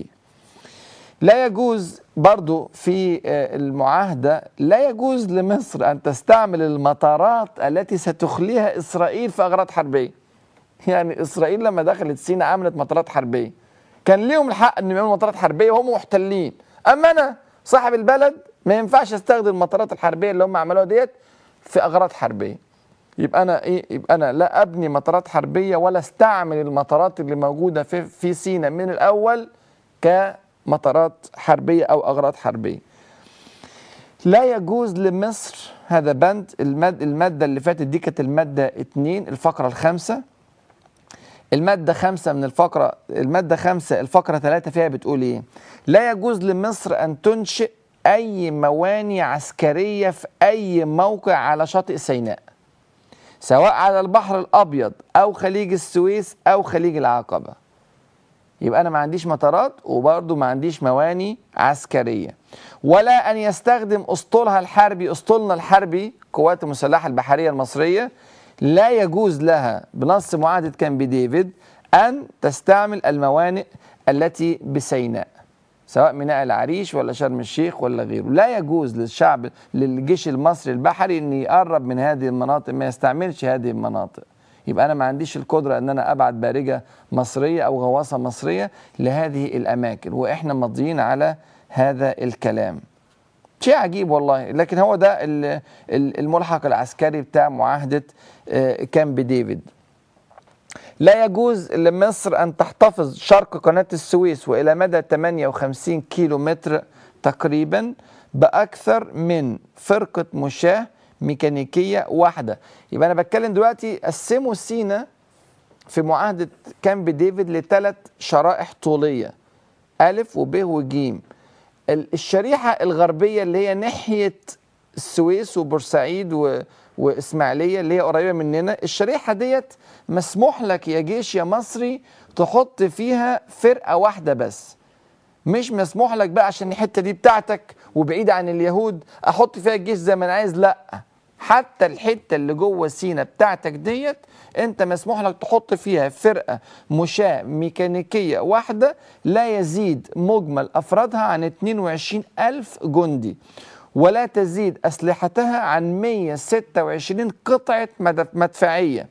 لا يجوز برضو في آه، المعاهدة لا يجوز لمصر أن تستعمل المطارات التي ستخليها إسرائيل في أغراض حربية يعني إسرائيل لما دخلت سيناء عملت مطارات حربية كان ليهم الحق أن يعملوا مطارات حربية وهم محتلين أما أنا صاحب البلد ما ينفعش استخدم المطارات الحربية اللي هم عملوها ديت في أغراض حربية يبقى انا ايه يبقى انا لا ابني مطارات حربيه ولا استعمل المطارات اللي موجوده في في سينا من الاول كمطارات حربيه او اغراض حربيه. لا يجوز لمصر هذا بند الماد الماده اللي فاتت دي كانت الماده 2 الفقره الخامسه المادة خمسة من الفقرة المادة خمسة الفقرة ثلاثة فيها بتقول إيه؟ لا يجوز لمصر أن تنشئ أي مواني عسكرية في أي موقع على شاطئ سيناء سواء على البحر الأبيض أو خليج السويس أو خليج العقبة يبقى أنا ما عنديش مطارات وبرضه ما عنديش مواني عسكرية ولا أن يستخدم أسطولها الحربي أسطولنا الحربي قوات المسلحة البحرية المصرية لا يجوز لها بنص معاهدة كامب ديفيد أن تستعمل الموانئ التي بسيناء سواء ميناء العريش ولا شرم الشيخ ولا غيره لا يجوز للشعب للجيش المصري البحري ان يقرب من هذه المناطق ما يستعملش هذه المناطق يبقى انا ما عنديش القدره ان انا ابعت بارجه مصريه او غواصه مصريه لهذه الاماكن واحنا ماضيين على هذا الكلام شيء عجيب والله لكن هو ده ال- ال- الملحق العسكري بتاع معاهده آه، كامب ديفيد لا يجوز لمصر أن تحتفظ شرق قناة السويس وإلى مدى 58 كيلو متر تقريبا بأكثر من فرقة مشاة ميكانيكية واحدة يبقى أنا بتكلم دلوقتي قسموا سينا في معاهدة كامب ديفيد لثلاث شرائح طولية ألف وب وجيم ال- الشريحة الغربية اللي هي ناحية السويس وبورسعيد و... وإسماعيلية اللي هي قريبة مننا الشريحة ديت مسموح لك يا جيش يا مصري تحط فيها فرقة واحدة بس مش مسموح لك بقى عشان الحتة دي بتاعتك وبعيدة عن اليهود أحط فيها الجيش زي ما أنا عايز لأ حتى الحتة اللي جوه سينا بتاعتك ديت انت مسموح لك تحط فيها فرقة مشاة ميكانيكية واحدة لا يزيد مجمل أفرادها عن 22 ألف جندي ولا تزيد أسلحتها عن 126 قطعة مدف- مدفعية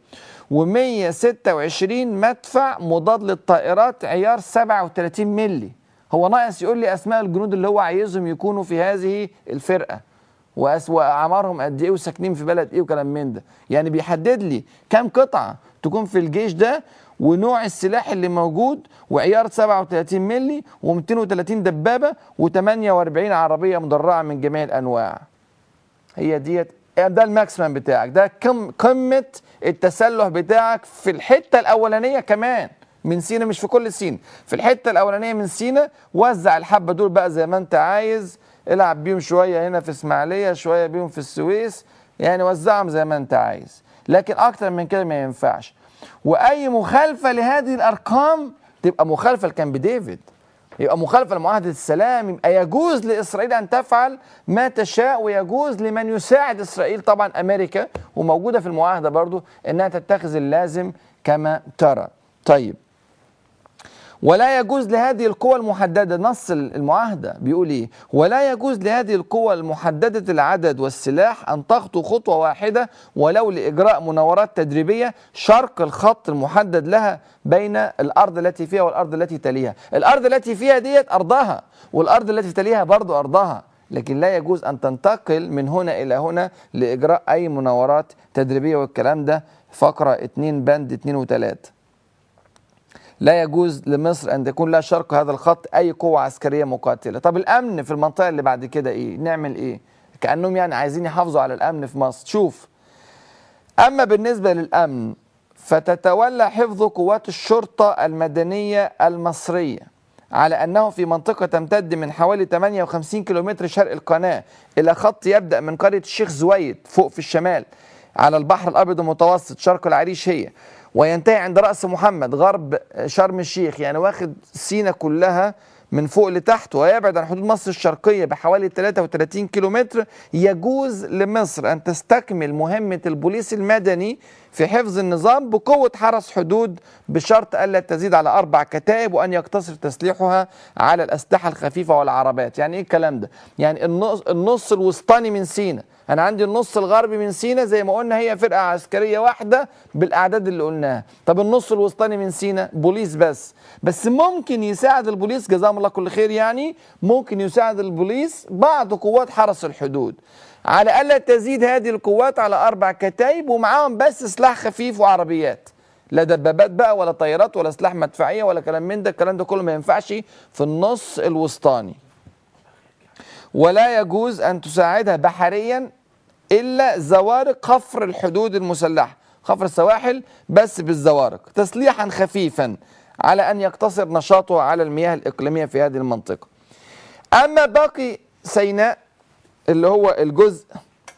و126 مدفع مضاد للطائرات عيار 37 ملي هو ناقص يقول لي اسماء الجنود اللي هو عايزهم يكونوا في هذه الفرقه وأس- واعمارهم قد ايه وساكنين في بلد ايه وكلام من ده يعني بيحدد لي كام قطعه تكون في الجيش ده ونوع السلاح اللي موجود وعيار 37 ملي و230 دبابه و48 عربيه مدرعه من جميع الانواع هي ديت ده الماكسيمم بتاعك ده كم قمه التسلح بتاعك في الحته الاولانيه كمان من سينا مش في كل سينا في الحته الاولانيه من سينا وزع الحبه دول بقى زي ما انت عايز العب بيهم شويه هنا في اسماعيليه شويه بيهم في السويس يعني وزعهم زي ما انت عايز لكن اكتر من كده ما ينفعش واي مخالفه لهذه الارقام تبقى مخالفه لكامب ديفيد يبقى مخالفة لمعاهدة السلام يبقى يجوز لإسرائيل أن تفعل ما تشاء ويجوز لمن يساعد إسرائيل طبعا أمريكا وموجودة في المعاهدة برضو أنها تتخذ اللازم كما ترى طيب ولا يجوز لهذه القوى المحددة نص المعاهدة بيقول إيه ولا يجوز لهذه القوى المحددة العدد والسلاح أن تخطو خطوة واحدة ولو لإجراء مناورات تدريبية شرق الخط المحدد لها بين الأرض التي فيها والأرض التي تليها الأرض التي فيها ديت أرضها والأرض التي تليها برضو أرضها لكن لا يجوز أن تنتقل من هنا إلى هنا لإجراء أي مناورات تدريبية والكلام ده فقرة 2 بند 2 و3 لا يجوز لمصر ان تكون لها شرق هذا الخط اي قوه عسكريه مقاتله طب الامن في المنطقه اللي بعد كده ايه نعمل ايه كانهم يعني عايزين يحافظوا على الامن في مصر شوف اما بالنسبه للامن فتتولى حفظ قوات الشرطه المدنيه المصريه على انه في منطقه تمتد من حوالي 58 كيلومتر شرق القناه الى خط يبدا من قريه الشيخ زويد فوق في الشمال على البحر الابيض المتوسط شرق العريش هي وينتهي عند راس محمد غرب شرم الشيخ يعني واخد سينا كلها من فوق لتحت ويبعد عن حدود مصر الشرقية بحوالي 33 كيلومتر يجوز لمصر أن تستكمل مهمة البوليس المدني في حفظ النظام بقوة حرس حدود بشرط ألا تزيد على أربع كتائب وأن يقتصر تسليحها على الأسلحة الخفيفة والعربات يعني إيه الكلام ده؟ يعني النص, النص الوسطاني من سينا أنا عندي النص الغربي من سينا زي ما قلنا هي فرقة عسكرية واحدة بالأعداد اللي قلناها طب النص الوسطاني من سينا بوليس بس بس ممكن يساعد البوليس جزاهم الله كل خير يعني ممكن يساعد البوليس بعض قوات حرس الحدود على الا تزيد هذه القوات على اربع كتايب ومعاهم بس سلاح خفيف وعربيات لا دبابات بقى ولا طيارات ولا سلاح مدفعيه ولا كلام من ده الكلام ده كله ما ينفعش في النص الوسطاني ولا يجوز ان تساعدها بحريا الا زوارق خفر الحدود المسلحه خفر السواحل بس بالزوارق تسليحا خفيفا على ان يقتصر نشاطه على المياه الاقليميه في هذه المنطقه اما باقي سيناء اللي هو الجزء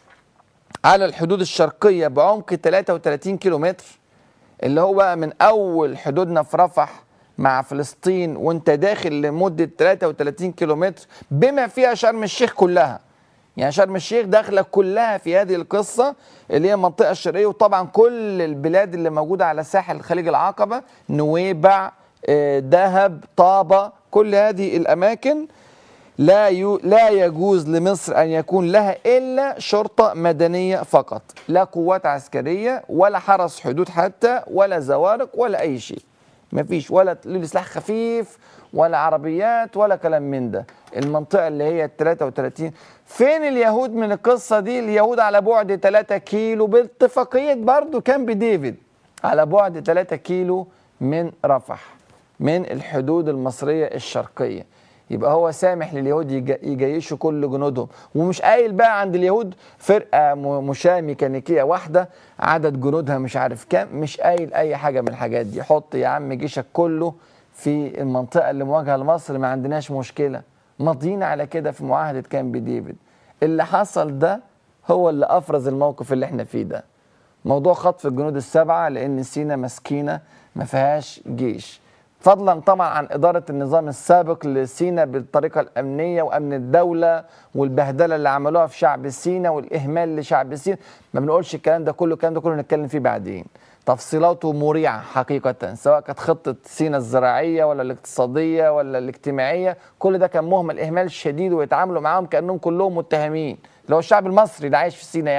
على الحدود الشرقيه بعمق 33 كيلومتر اللي هو بقى من اول حدودنا في رفح مع فلسطين وانت داخل لمده 33 كيلومتر بما فيها شرم الشيخ كلها يعني شرم الشيخ داخله كلها في هذه القصه اللي هي المنطقه الشرقيه وطبعا كل البلاد اللي موجوده على ساحل خليج العقبه نويبع آه، دهب طابه كل هذه الاماكن لا يو لا يجوز لمصر ان يكون لها الا شرطه مدنيه فقط لا قوات عسكريه ولا حرس حدود حتى ولا زوارق ولا اي شيء مفيش ولا تقول لي سلاح خفيف ولا عربيات ولا كلام من ده المنطقه اللي هي ال 33 فين اليهود من القصه دي اليهود على بعد 3 كيلو باتفاقيه برضو كامب ديفيد على بعد 3 كيلو من رفح من الحدود المصريه الشرقيه يبقى هو سامح لليهود يج- يجيشوا كل جنودهم ومش قايل بقى عند اليهود فرقه م- مشاة ميكانيكيه واحده عدد جنودها مش عارف كام مش قايل اي حاجه من الحاجات دي حط يا عم جيشك كله في المنطقه اللي مواجهه لمصر ما عندناش مشكله ماضيين على كده في معاهده كامب ديفيد اللي حصل ده هو اللي افرز الموقف اللي احنا فيه ده موضوع خطف الجنود السبعه لان سينا مسكينه ما فيهاش جيش فضلا طبعا عن اداره النظام السابق لسينا بالطريقه الامنيه وامن الدوله والبهدله اللي عملوها في شعب سينا والاهمال لشعب سينا ما بنقولش الكلام ده كله الكلام ده كله نتكلم فيه بعدين تفصيلاته مريعه حقيقه سواء كانت خطه سينا الزراعيه ولا الاقتصاديه ولا الاجتماعيه كل ده كان مهمل اهمال شديد ويتعاملوا معاهم كانهم كلهم متهمين اللي هو الشعب المصري اللي عايش في سينا يعني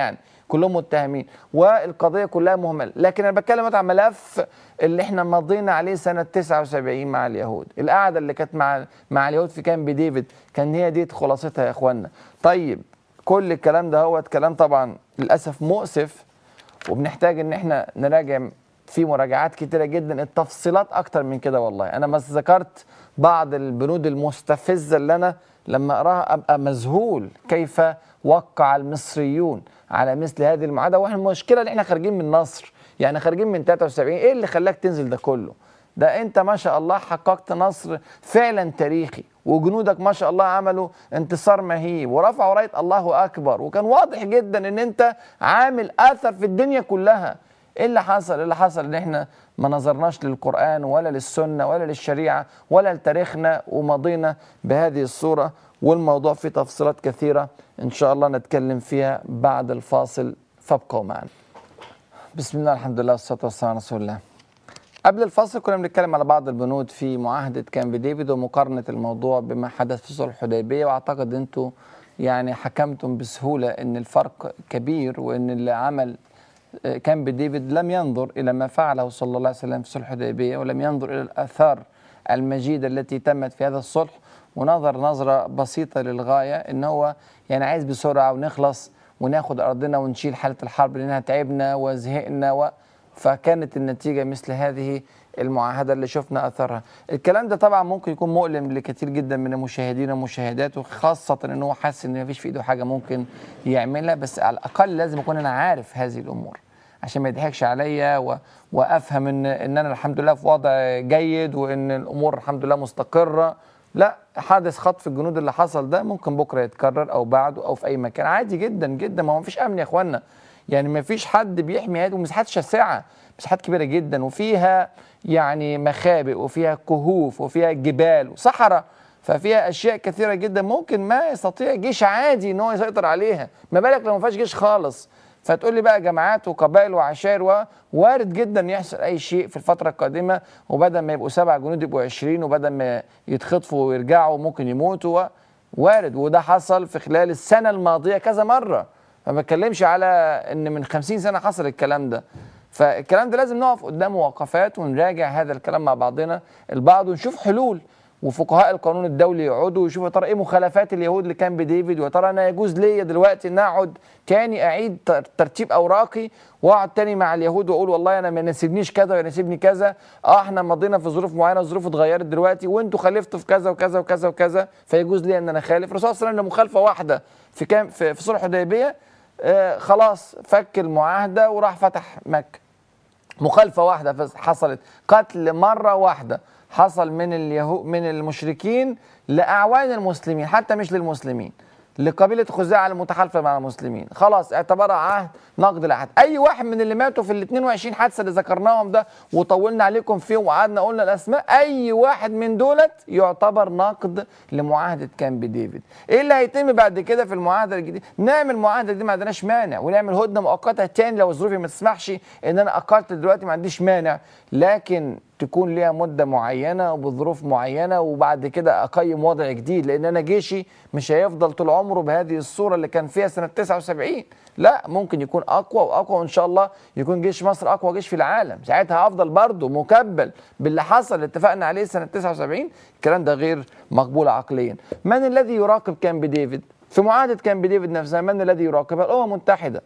كلهم متهمين والقضيه كلها مهمله لكن انا بتكلم دلوقتي عن ملف اللي احنا مضينا عليه سنه 79 مع اليهود القعده اللي كانت مع مع اليهود في كامب ديفيد كان هي دي خلاصتها يا اخوانا طيب كل الكلام ده هو كلام طبعا للاسف مؤسف وبنحتاج ان احنا نراجع في مراجعات كتيره جدا التفصيلات اكتر من كده والله انا بس ذكرت بعض البنود المستفزه اللي انا لما اراها ابقى مذهول كيف وقع المصريون على مثل هذه المعاهده واحنا المشكله ان احنا خارجين من نصر يعني خارجين من 73 ايه اللي خلاك تنزل ده كله ده انت ما شاء الله حققت نصر فعلا تاريخي وجنودك ما شاء الله عملوا انتصار مهيب ورفعوا رايه الله اكبر وكان واضح جدا ان انت عامل اثر في الدنيا كلها ايه اللي حصل؟ إيه اللي حصل ان احنا ما نظرناش للقران ولا للسنه ولا للشريعه ولا لتاريخنا ومضينا بهذه الصوره والموضوع فيه تفصيلات كثيره ان شاء الله نتكلم فيها بعد الفاصل فابقوا معنا. بسم الله الحمد لله والصلاه والسلام على رسول الله. قبل الفاصل كنا بنتكلم على بعض البنود في معاهده كامب ديفيد ومقارنه الموضوع بما حدث في صلح الحديبيه واعتقد انتم يعني حكمتم بسهوله ان الفرق كبير وان اللي عمل كامب ديفيد لم ينظر الى ما فعله صلى الله عليه وسلم في صلح الحديبيه ولم ينظر الى الاثار المجيده التي تمت في هذا الصلح ونظر نظره بسيطه للغايه ان هو يعني عايز بسرعه ونخلص وناخد ارضنا ونشيل حاله الحرب لانها تعبنا وزهقنا و... فكانت النتيجه مثل هذه المعاهده اللي شفنا اثرها. الكلام ده طبعا ممكن يكون مؤلم لكثير جدا من المشاهدين والمشاهدات وخاصه ان هو حاسس ان مفيش في ايده حاجه ممكن يعملها بس على الاقل لازم اكون انا عارف هذه الامور عشان ما يضحكش عليا و... وافهم ان ان انا الحمد لله في وضع جيد وان الامور الحمد لله مستقره لا حادث خطف الجنود اللي حصل ده ممكن بكره يتكرر او بعده او في اي مكان عادي جدا جدا ما هو مفيش امن يا اخوانا يعني ما فيش حد بيحمي هذه ومساحات شاسعه مساحات كبيره جدا وفيها يعني مخابئ وفيها كهوف وفيها جبال وصحراء ففيها اشياء كثيره جدا ممكن ما يستطيع جيش عادي ان هو يسيطر عليها ما بالك لو ما فيهاش جيش خالص فتقول لي بقى جماعات وقبائل وعشائر وارد جدا يحصل اي شيء في الفتره القادمه وبدل ما يبقوا سبع جنود يبقوا 20 وبدل ما يتخطفوا ويرجعوا ممكن يموتوا وارد وده حصل في خلال السنه الماضيه كذا مره ما بتكلمش على ان من 50 سنه حصل الكلام ده فالكلام ده لازم نقف قدامه وقفات ونراجع هذا الكلام مع بعضنا البعض ونشوف حلول وفقهاء القانون الدولي يقعدوا ويشوفوا يا ترى ايه مخالفات اليهود اللي كان بديفيد ويا ترى انا يجوز ليا دلوقتي ان اقعد تاني اعيد ترتيب اوراقي واقعد تاني مع اليهود واقول والله انا ما يناسبنيش كذا ويناسبني كذا اه احنا مضينا في ظروف معينه الظروف اتغيرت دلوقتي وانتوا خالفتوا في كذا وكذا وكذا وكذا فيجوز لي ان انا خالف الرسول صلى الله عليه وسلم مخالفه واحده في كام في, في صلح الحديبيه آه خلاص فك المعاهده وراح فتح مكه مخالفه واحده حصلت قتل مره واحده حصل من اليهود من المشركين لاعوان المسلمين حتى مش للمسلمين لقبيله خزاعه المتحالفه مع المسلمين خلاص اعتبرها عهد نقد العهد اي واحد من اللي ماتوا في ال 22 حادثه اللي ذكرناهم ده وطولنا عليكم فيهم وقعدنا قلنا الاسماء اي واحد من دولت يعتبر نقد لمعاهده كامب ديفيد ايه اللي هيتم بعد كده في المعاهده الجديده نعمل معاهده دي ما عندناش مانع ونعمل هدنه مؤقته تاني لو ظروفي ما تسمحش ان انا اقلت دلوقتي ما عنديش مانع لكن تكون ليها مده معينه وبظروف معينه وبعد كده اقيم وضع جديد لان انا جيشي مش هيفضل طول عمره بهذه الصوره اللي كان فيها سنه 79 لا ممكن يكون اقوى واقوى وان شاء الله يكون جيش مصر اقوى جيش في العالم ساعتها هفضل برضه مكبل باللي حصل اللي اتفقنا عليه سنه 79 الكلام ده غير مقبول عقليا من الذي يراقب كامب ديفيد في معاهده كامب ديفيد نفسها من الذي يراقبها الامم المتحده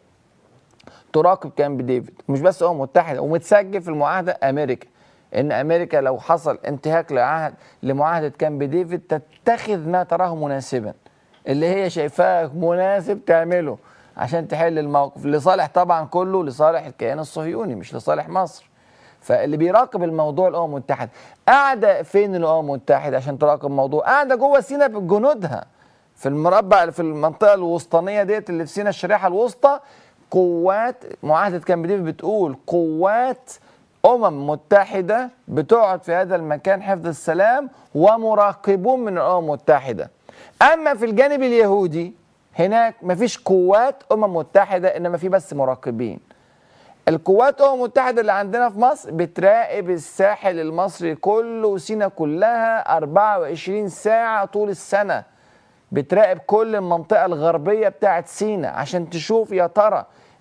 تراقب كامب ديفيد مش بس الامم المتحده ومتسجل في المعاهده امريكا ان امريكا لو حصل انتهاك لعهد لمعاهده كامب ديفيد تتخذ ما تراه مناسبا اللي هي شايفاه مناسب تعمله عشان تحل الموقف لصالح طبعا كله لصالح الكيان الصهيوني مش لصالح مصر فاللي بيراقب الموضوع الامم المتحده قاعده فين الامم المتحده عشان تراقب الموضوع قاعده جوه سينا بجنودها في المربع في المنطقه الوسطانيه ديت اللي في سينا الشريحه الوسطى قوات معاهده كامب ديفيد بتقول قوات امم متحده بتقعد في هذا المكان حفظ السلام ومراقبون من الامم المتحده اما في الجانب اليهودي هناك مفيش قوات امم متحده انما في بس مراقبين القوات الامم المتحده اللي عندنا في مصر بتراقب الساحل المصري كله وسينا كلها 24 ساعه طول السنه بتراقب كل المنطقه الغربيه بتاعت سينا عشان تشوف يا ترى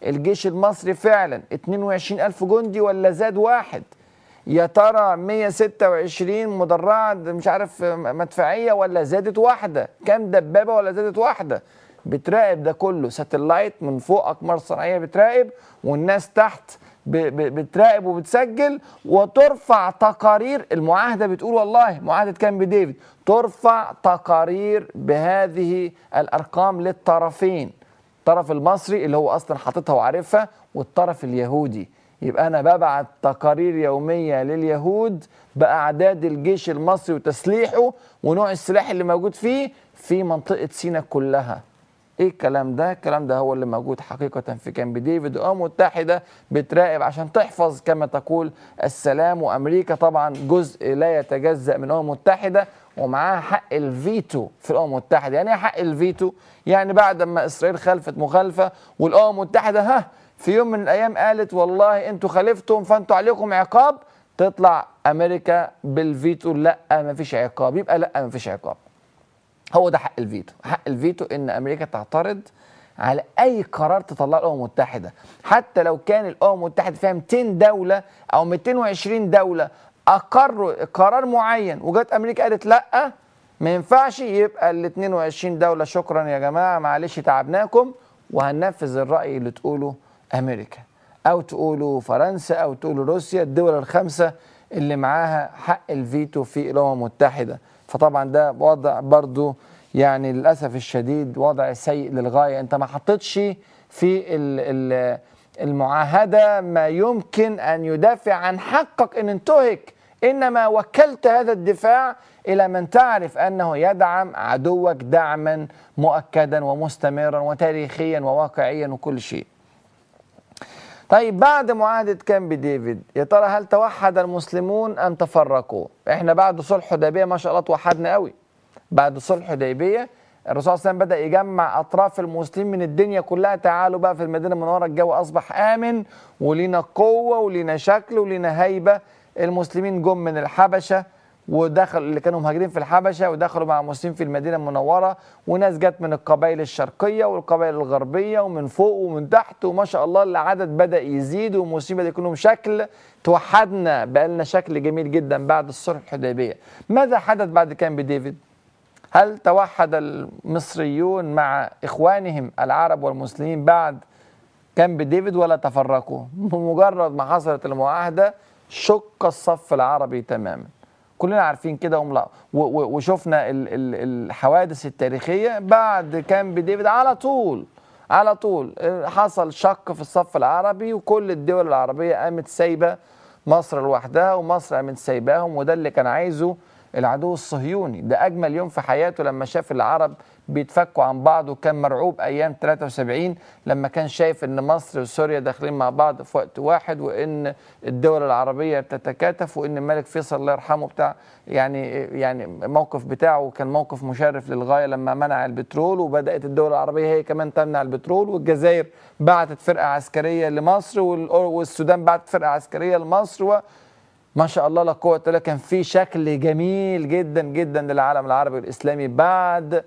الجيش المصري فعلا 22 ألف جندي ولا زاد واحد يا ترى 126 مدرعة مش عارف مدفعية ولا زادت واحدة كام دبابة ولا زادت واحدة بتراقب ده كله ساتلايت من فوق أقمار صناعية بتراقب والناس تحت ب- ب- بتراقب وبتسجل وترفع تقارير المعاهدة بتقول والله معاهدة كامب ديفيد ترفع تقارير بهذه الأرقام للطرفين الطرف المصري اللي هو اصلا حاططها وعارفها والطرف اليهودي يبقى انا ببعت تقارير يوميه لليهود باعداد الجيش المصري وتسليحه ونوع السلاح اللي موجود فيه في منطقه سيناء كلها ايه الكلام ده الكلام ده هو اللي موجود حقيقه في كامب ديفيد والامم المتحده بتراقب عشان تحفظ كما تقول السلام وامريكا طبعا جزء لا يتجزا من الامم المتحده ومعاها حق الفيتو في الامم المتحده يعني ايه حق الفيتو يعني بعد ما اسرائيل خلفت مخالفه والامم المتحده ها في يوم من الايام قالت والله انتوا خالفتم فانتوا عليكم عقاب تطلع امريكا بالفيتو لا ما فيش عقاب يبقى لا ما فيش عقاب هو ده حق الفيتو حق الفيتو ان امريكا تعترض على اي قرار تطلعه الامم المتحده حتى لو كان الامم المتحده فيها 200 دوله او 220 دوله اقروا قرار معين وجت امريكا قالت لا ما ينفعش يبقى ال 22 دوله شكرا يا جماعه معلش تعبناكم وهننفذ الراي اللي تقوله امريكا او تقولوا فرنسا او تقولوا روسيا الدول الخمسه اللي معاها حق الفيتو في الامم المتحده فطبعا ده وضع برضو يعني للاسف الشديد وضع سيء للغايه انت ما حطيتش في ال ال المعاهده ما يمكن ان يدافع عن حقك ان انتهك انما وكلت هذا الدفاع الى من تعرف انه يدعم عدوك دعما مؤكدا ومستمرا وتاريخيا وواقعيا وكل شيء طيب بعد معاهدة كامب ديفيد يا ترى هل توحد المسلمون أم تفرقوا؟ احنا بعد صلح حديبية ما شاء الله توحدنا قوي. بعد صلح حديبية الرسول صلى الله عليه وسلم بدأ يجمع أطراف المسلمين من الدنيا كلها تعالوا بقى في المدينة المنورة الجو أصبح آمن ولينا قوة ولينا شكل ولينا هيبة المسلمين جم من الحبشة ودخل اللي كانوا مهاجرين في الحبشه ودخلوا مع المسلمين في المدينه المنوره وناس جت من القبائل الشرقيه والقبائل الغربيه ومن فوق ومن تحت وما شاء الله العدد بدا يزيد والمسلمين بدا يكون لهم شكل توحدنا بقى لنا شكل جميل جدا بعد الصلح الحديبيه ماذا حدث بعد كامب ديفيد هل توحد المصريون مع اخوانهم العرب والمسلمين بعد كامب ديفيد ولا تفرقوا بمجرد ما حصلت المعاهده شق الصف العربي تماما كلنا عارفين كده وملا- و- و- وشفنا ال- ال- الحوادث التاريخيه بعد كامب ديفيد على طول على طول آه، حصل شق في الصف العربي وكل الدول العربيه قامت سايبه مصر لوحدها ومصر قامت سايباهم وده اللي كان عايزه العدو الصهيوني ده اجمل يوم في حياته لما شاف العرب بيتفكوا عن بعض وكان مرعوب ايام 73 لما كان شايف ان مصر وسوريا داخلين مع بعض في وقت واحد وان الدول العربيه بتتكاتف وان الملك فيصل الله يرحمه بتاع يعني يعني الموقف بتاعه كان موقف مشرف للغايه لما منع البترول وبدات الدول العربيه هي كمان تمنع البترول والجزائر بعتت فرقه عسكريه لمصر والأر- والسودان بعتت فرقه عسكريه لمصر و ما شاء الله لا قوة الا كان في شكل جميل جدا جدا للعالم العربي والاسلامي بعد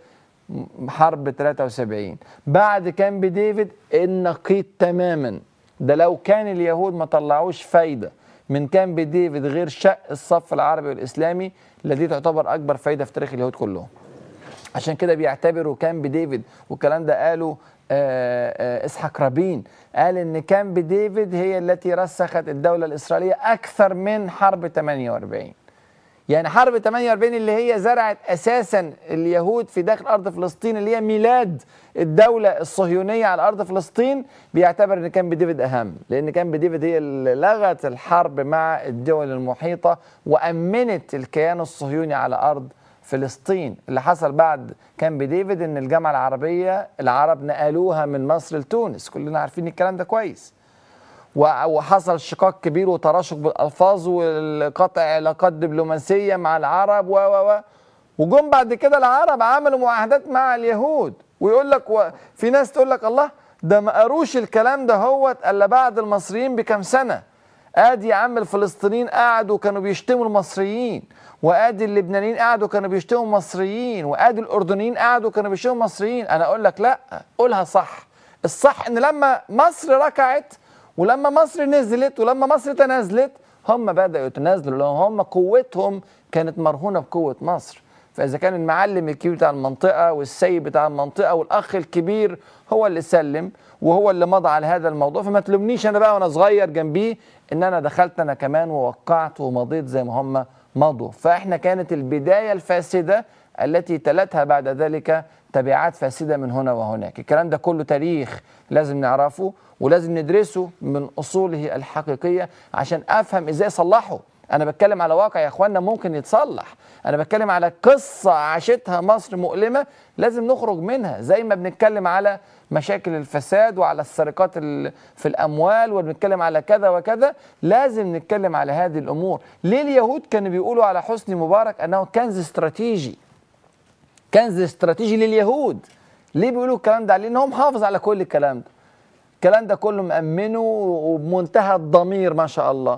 حرب 73 بعد كامب ديفيد النقيض تماما ده لو كان اليهود ما طلعوش فايده من كامب ديفيد غير شق الصف العربي والاسلامي الذي تعتبر اكبر فايده في تاريخ اليهود كلهم عشان كده بيعتبروا كامب ديفيد والكلام ده قاله آه، آه، اسحاق رابين قال ان كامب ديفيد هي التي رسخت الدوله الاسرائيليه اكثر من حرب 48 يعني حرب 48 اللي هي زرعت اساسا اليهود في داخل ارض فلسطين اللي هي ميلاد الدوله الصهيونيه على ارض فلسطين بيعتبر ان كامب ديفيد اهم لان كامب ديفيد هي اللي لغت الحرب مع الدول المحيطه وامنت الكيان الصهيوني على ارض فلسطين اللي حصل بعد كامب ديفيد ان الجامعه العربيه العرب نقلوها من مصر لتونس كلنا عارفين الكلام ده كويس و- وحصل شقاق كبير وتراشق بالالفاظ والقطع علاقات دبلوماسيه مع العرب و و و وجم بعد كده العرب عملوا معاهدات مع اليهود ويقول لك و... في ناس تقول لك الله ده ما قروش الكلام ده هوت الا بعد المصريين بكام سنه ادي يا عم الفلسطينيين قعدوا كانوا بيشتموا المصريين وادي اللبنانيين قعدوا كانوا بيشتموا المصريين وادي الاردنيين قعدوا كانوا بيشتموا المصريين انا اقول لك لا قولها صح الصح ان لما مصر ركعت ولما مصر نزلت ولما مصر تنازلت هم بداوا يتنازلوا لان هم قوتهم كانت مرهونه بقوه مصر فاذا كان المعلم الكبير بتاع المنطقه والسيد بتاع المنطقه والاخ الكبير هو اللي سلم وهو اللي مضى على هذا الموضوع فما تلومنيش انا بقى وانا صغير جنبيه ان انا دخلت انا كمان ووقعت ومضيت زي ما هم مضوا فاحنا كانت البدايه الفاسده التي تلتها بعد ذلك تبعات فاسده من هنا وهناك الكلام ده كله تاريخ لازم نعرفه ولازم ندرسه من اصوله الحقيقيه عشان افهم ازاي اصلحه انا بتكلم على واقع يا اخوانا ممكن يتصلح انا بتكلم على قصه عاشتها مصر مؤلمه لازم نخرج منها زي ما بنتكلم على مشاكل الفساد وعلى السرقات ال- في الاموال وبنتكلم على كذا وكذا لازم نتكلم على هذه الامور ليه اليهود كانوا بيقولوا على حسني مبارك انه كنز استراتيجي كنز استراتيجي لليهود ليه بيقولوا الكلام ده لان هو محافظ على كل الكلام ده الكلام ده كله مأمنه وبمنتهى الضمير ما شاء الله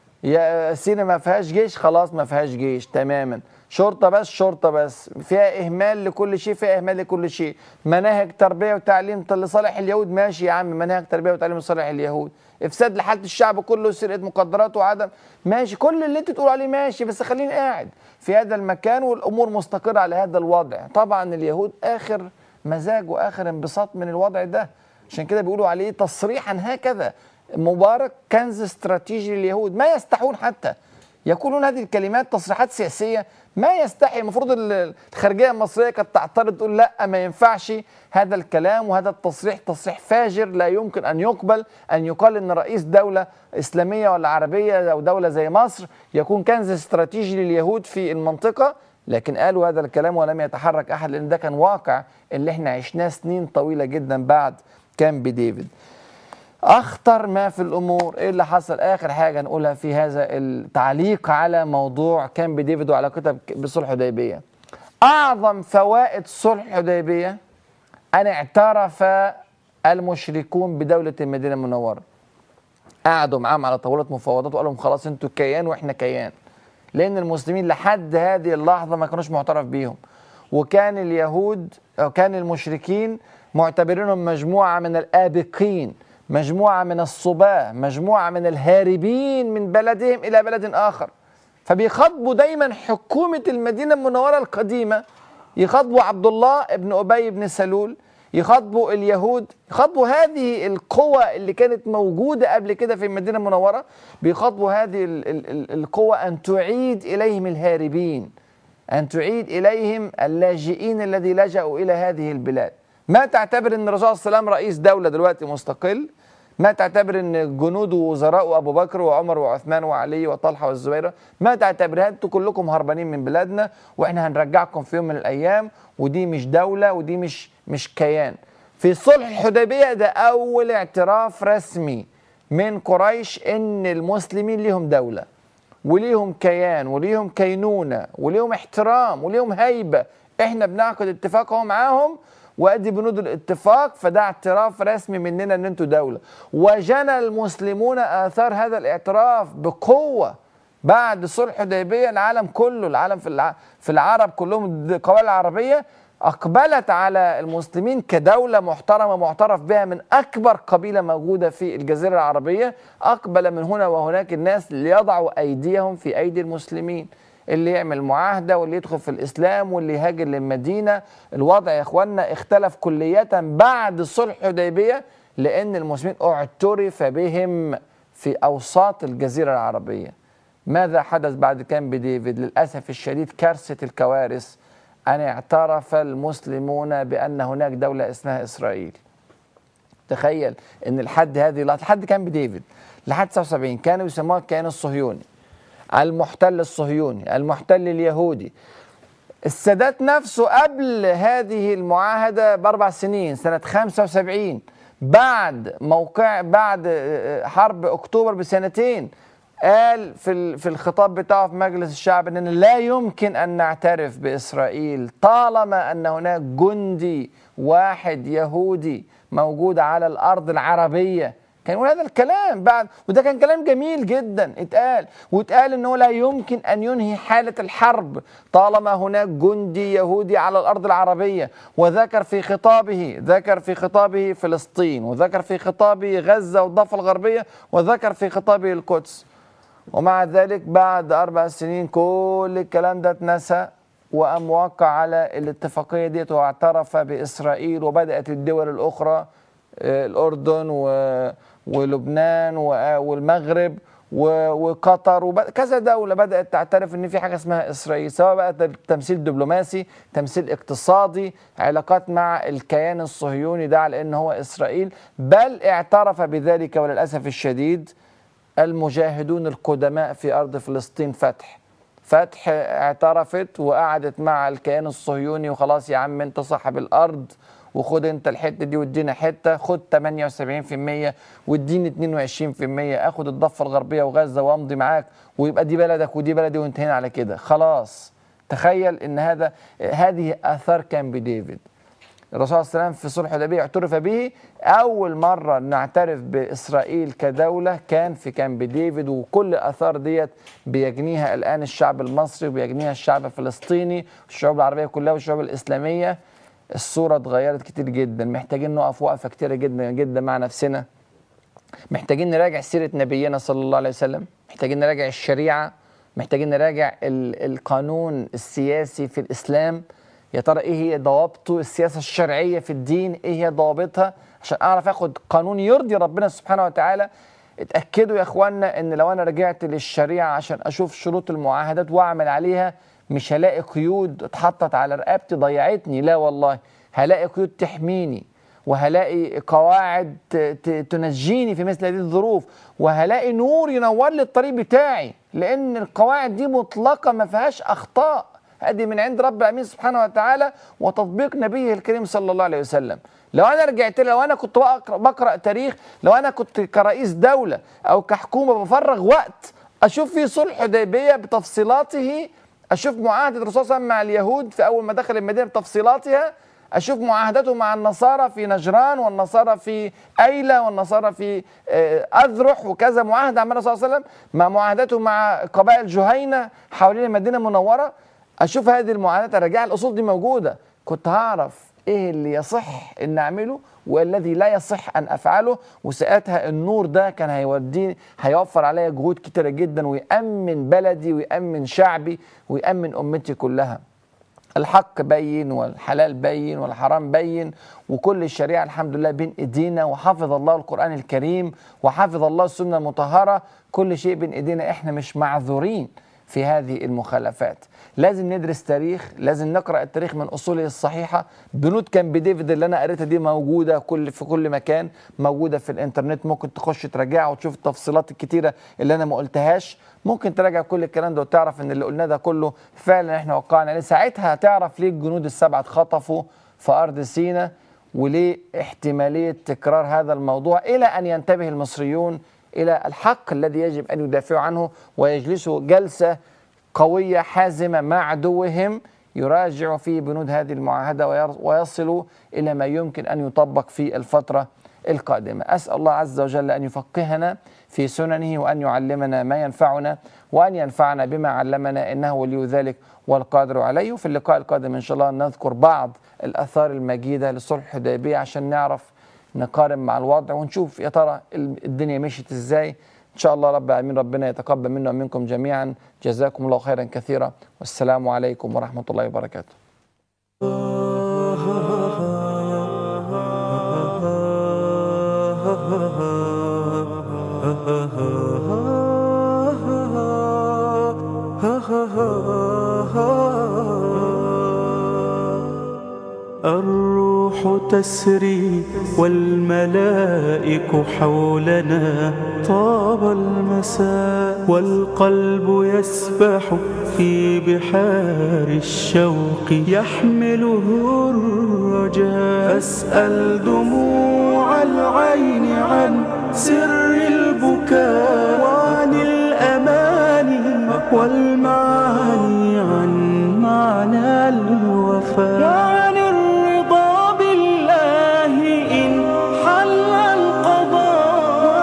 يا سينا ما فيهاش جيش خلاص ما فيهاش جيش تماما شرطه بس شرطه بس فيها اهمال لكل شيء فيها اهمال لكل شيء مناهج تربيه وتعليم لصالح اليهود ماشي يا عم مناهج تربيه وتعليم لصالح اليهود افساد لحاله الشعب كله سرقه مقدرات وعدم ماشي كل اللي انت تقول عليه ماشي بس خليني قاعد في هذا المكان والامور مستقره على هذا الوضع طبعا اليهود اخر مزاج واخر انبساط من الوضع ده عشان كده بيقولوا عليه تصريحا هكذا مبارك كنز استراتيجي لليهود ما يستحون حتى يقولون هذه الكلمات تصريحات سياسيه ما يستحي المفروض ال- الخارجيه المصريه كانت تعترض تقول لا ما ينفعش هذا الكلام وهذا التصريح تصريح فاجر لا يمكن ان يقبل ان يقال ان رئيس دوله اسلاميه ولا عربيه او دوله زي مصر يكون كنز استراتيجي لليهود في المنطقه لكن قالوا هذا الكلام ولم يتحرك احد لان ده كان واقع اللي احنا عشناه سنين طويله جدا بعد كامب ديفيد اخطر ما في الامور ايه اللي حصل اخر حاجه نقولها في هذا التعليق على موضوع كامب ديفيد وعلاقتها بك- بصلح الحديبيه اعظم فوائد صلح الحديبيه ان اعترف المشركون بدوله المدينه المنوره قعدوا معاهم على طاوله مفاوضات وقال لهم خلاص انتوا كيان واحنا كيان لان المسلمين لحد هذه اللحظه ما كانوش معترف بيهم وكان اليهود أو كان المشركين معتبرينهم مجموعه من الابقين مجموعه من الصباه مجموعه من الهاربين من بلدهم الى بلد اخر فبيخاطبوا دايما حكومه المدينه المنوره القديمه يخاطبوا عبد الله ابن ابي بن سلول يخاطبوا اليهود يخاطبوا هذه القوى اللي كانت موجوده قبل كده في المدينه المنوره بيخاطبوا هذه ال- ال- ال- القوى ان تعيد اليهم الهاربين ان تعيد اليهم اللاجئين الذي لجأوا الى هذه البلاد ما تعتبر ان الرسول صلى الله عليه وسلم رئيس دوله دلوقتي مستقل ما تعتبر ان جنود ووزراء ابو بكر وعمر وعثمان وعلي وطلحه والزبير ما تعتبر انتوا كلكم هربانين من بلادنا واحنا هنرجعكم في يوم من الايام ودي مش دوله ودي مش مش كيان في صلح الحديبيه ده اول اعتراف رسمي من قريش ان المسلمين ليهم دوله وليهم كيان وليهم كينونه وليهم احترام وليهم هيبه احنا بنعقد اتفاق اهو معاهم وادي بنود الاتفاق فده اعتراف رسمي مننا ان انتوا دوله وجنى المسلمون اثار هذا الاعتراف بقوه بعد صلح الحديبيه العالم كله العالم في الع... في العرب كلهم القبائل العربيه اقبلت على المسلمين كدوله محترمه معترف بها من اكبر قبيله موجوده في الجزيره العربيه اقبل من هنا وهناك الناس ليضعوا ايديهم في ايدي المسلمين اللي يعمل معاهده واللي يدخل في الاسلام واللي يهاجر للمدينه الوضع يا اخوانا اختلف كلية بعد صلح الحديبيه لان المسلمين اعترف بهم في اوساط الجزيره العربيه ماذا حدث بعد كامب ديفيد للاسف الشديد كارثه الكوارث ان اعترف المسلمون بان هناك دوله اسمها اسرائيل تخيل ان لحد هذه اللحظه لحد كامب ديفيد لحد 79 كانوا يسموها الكيان الصهيوني المحتل الصهيوني المحتل اليهودي السادات نفسه قبل هذه المعاهدة بأربع سنين سنة 75 بعد موقع بعد حرب أكتوبر بسنتين قال في ال- في الخطاب بتاعه في مجلس الشعب اننا لا يمكن ان نعترف باسرائيل طالما ان هناك جندي واحد يهودي موجود على الارض العربيه كان يقول هذا الكلام بعد وده كان كلام جميل جدا اتقال واتقال انه لا يمكن ان ينهي حاله الحرب طالما هناك جندي يهودي على الارض العربيه وذكر في خطابه ذكر في خطابه فلسطين وذكر في خطابه غزه والضفه الغربيه وذكر في خطابه القدس ومع ذلك بعد اربع سنين كل الكلام ده اتنسى وقام وقع على الاتفاقيه ديت واعترف باسرائيل وبدات الدول الاخرى آه، الاردن و- ولبنان و- والمغرب و- وقطر وكذا دوله بدات تعترف ان في حاجه اسمها اسرائيل سواء بقى ده تمثيل دبلوماسي تمثيل اقتصادي علاقات مع الكيان الصهيوني ده على ان هو اسرائيل بل اعترف بذلك وللاسف الشديد المجاهدون القدماء في ارض فلسطين فتح فتح اعترفت وقعدت مع الكيان الصهيوني وخلاص يا عم انت صاحب الارض وخد انت الحته دي وادينا حته خد 78% واديني 22% اخد الضفه الغربيه وغزه وامضي معاك ويبقى دي بلدك ودي بلدي وانتهينا على كده خلاص تخيل ان هذا هذه اثار كامب ديفيد الرسول صلى الله عليه وسلم في صلح الحديبيه اعترف به اول مره نعترف باسرائيل كدوله كان في كامب ديفيد وكل اثار ديت بيجنيها الان الشعب المصري وبيجنيها الشعب الفلسطيني والشعوب العربيه كلها والشعوب الاسلاميه الصوره اتغيرت كتير جدا محتاجين نقف وقفه كتيره جدا جدا مع نفسنا محتاجين نراجع سيره نبينا صلى الله عليه وسلم محتاجين نراجع الشريعه محتاجين نراجع ال- القانون السياسي في الاسلام يا ترى ايه هي ضوابطه السياسه الشرعيه في الدين ايه هي ضوابطها عشان اعرف اخد قانون يرضي ربنا سبحانه وتعالى اتاكدوا يا اخوانا ان لو انا رجعت للشريعه عشان اشوف شروط المعاهدات واعمل عليها مش هلاقي قيود اتحطت على رقبتي ضيعتني لا والله هلاقي قيود تحميني وهلاقي قواعد ت- ت- تنجيني في مثل هذه الظروف وهلاقي نور ينور لي الطريق بتاعي لان القواعد دي مطلقه ما فيهاش اخطاء هذه من عند رب العالمين سبحانه وتعالى وتطبيق نبيه الكريم صلى الله عليه وسلم لو انا رجعت لو انا كنت بقرا, بقرأ تاريخ لو انا كنت كرئيس دوله او كحكومه بفرغ وقت اشوف فيه صلح حديبيه بتفصيلاته اشوف معاهده الرسول صلى الله عليه وسلم مع اليهود في اول ما دخل المدينه بتفصيلاتها اشوف معاهدته مع النصارى في نجران والنصارى في ايلة والنصارى في آه، اذرح وكذا معاهده عملها صلى الله عليه وسلم مع معاهدته مع قبائل جهينه حوالين المدينه المنوره اشوف هذه المعاهدات اراجع الاصول دي موجوده كنت هعرف ايه اللي يصح ان اعمله والذي لا يصح ان افعله وساعتها النور ده كان هيوديني هيوفر عليا جهود كتيره جدا ويامن بلدي ويامن شعبي ويامن امتي كلها الحق بين والحلال بين والحرام بين وكل الشريعة الحمد لله بين ايدينا وحفظ الله القرآن الكريم وحفظ الله السنة المطهرة كل شيء بين ايدينا احنا مش معذورين في هذه المخالفات لازم ندرس تاريخ لازم نقرا التاريخ من اصوله الصحيحه بنود كامب ديفيد اللي انا قريتها دي موجوده كل في كل مكان موجوده في الانترنت ممكن تخش تراجعها وتشوف التفصيلات الكتيره اللي انا ما قلتهاش ممكن تراجع كل الكلام ده وتعرف ان اللي قلناه ده كله فعلا احنا وقعنا عليه ساعتها هتعرف ليه الجنود السبعه اتخطفوا في ارض سيناء وليه احتماليه تكرار هذا الموضوع الى ان ينتبه المصريون الى الحق الذي يجب ان يدافعوا عنه ويجلسوا جلسه قويه حازمه مع عدوهم يراجعوا فيه بنود هذه المعاهده وير- ويصلوا الى ما يمكن ان يطبق في الفتره القادمه. اسال الله عز وجل ان يفقهنا في سننه وان يعلمنا ما ينفعنا وان ينفعنا بما علمنا انه ولي ذلك والقادر عليه. وفي اللقاء القادم ان شاء الله نذكر بعض الاثار المجيده لصلح الحديبيه عشان نعرف نقارن مع الوضع ونشوف يا ترى الدنيا مشيت ازاي ان شاء الله رب العالمين ربنا يتقبل منا ومنكم جميعا جزاكم الله خيرا كثيرا والسلام عليكم ورحمه الله وبركاته الروح تسري والملائك حولنا طاب المساء والقلب يسبح في بحار الشوق يحمله الرجاء فاسأل دموع العين عن سر البكاء وعن الأماني والمعاني عن معنى الوفاء وعن الرضا بالله إن حل القضاء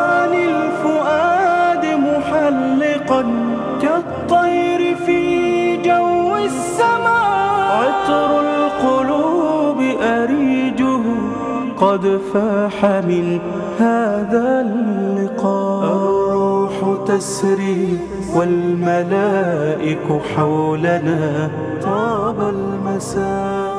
قد فاح من هذا اللقاء الروح تسري والملائك حولنا طاب المساء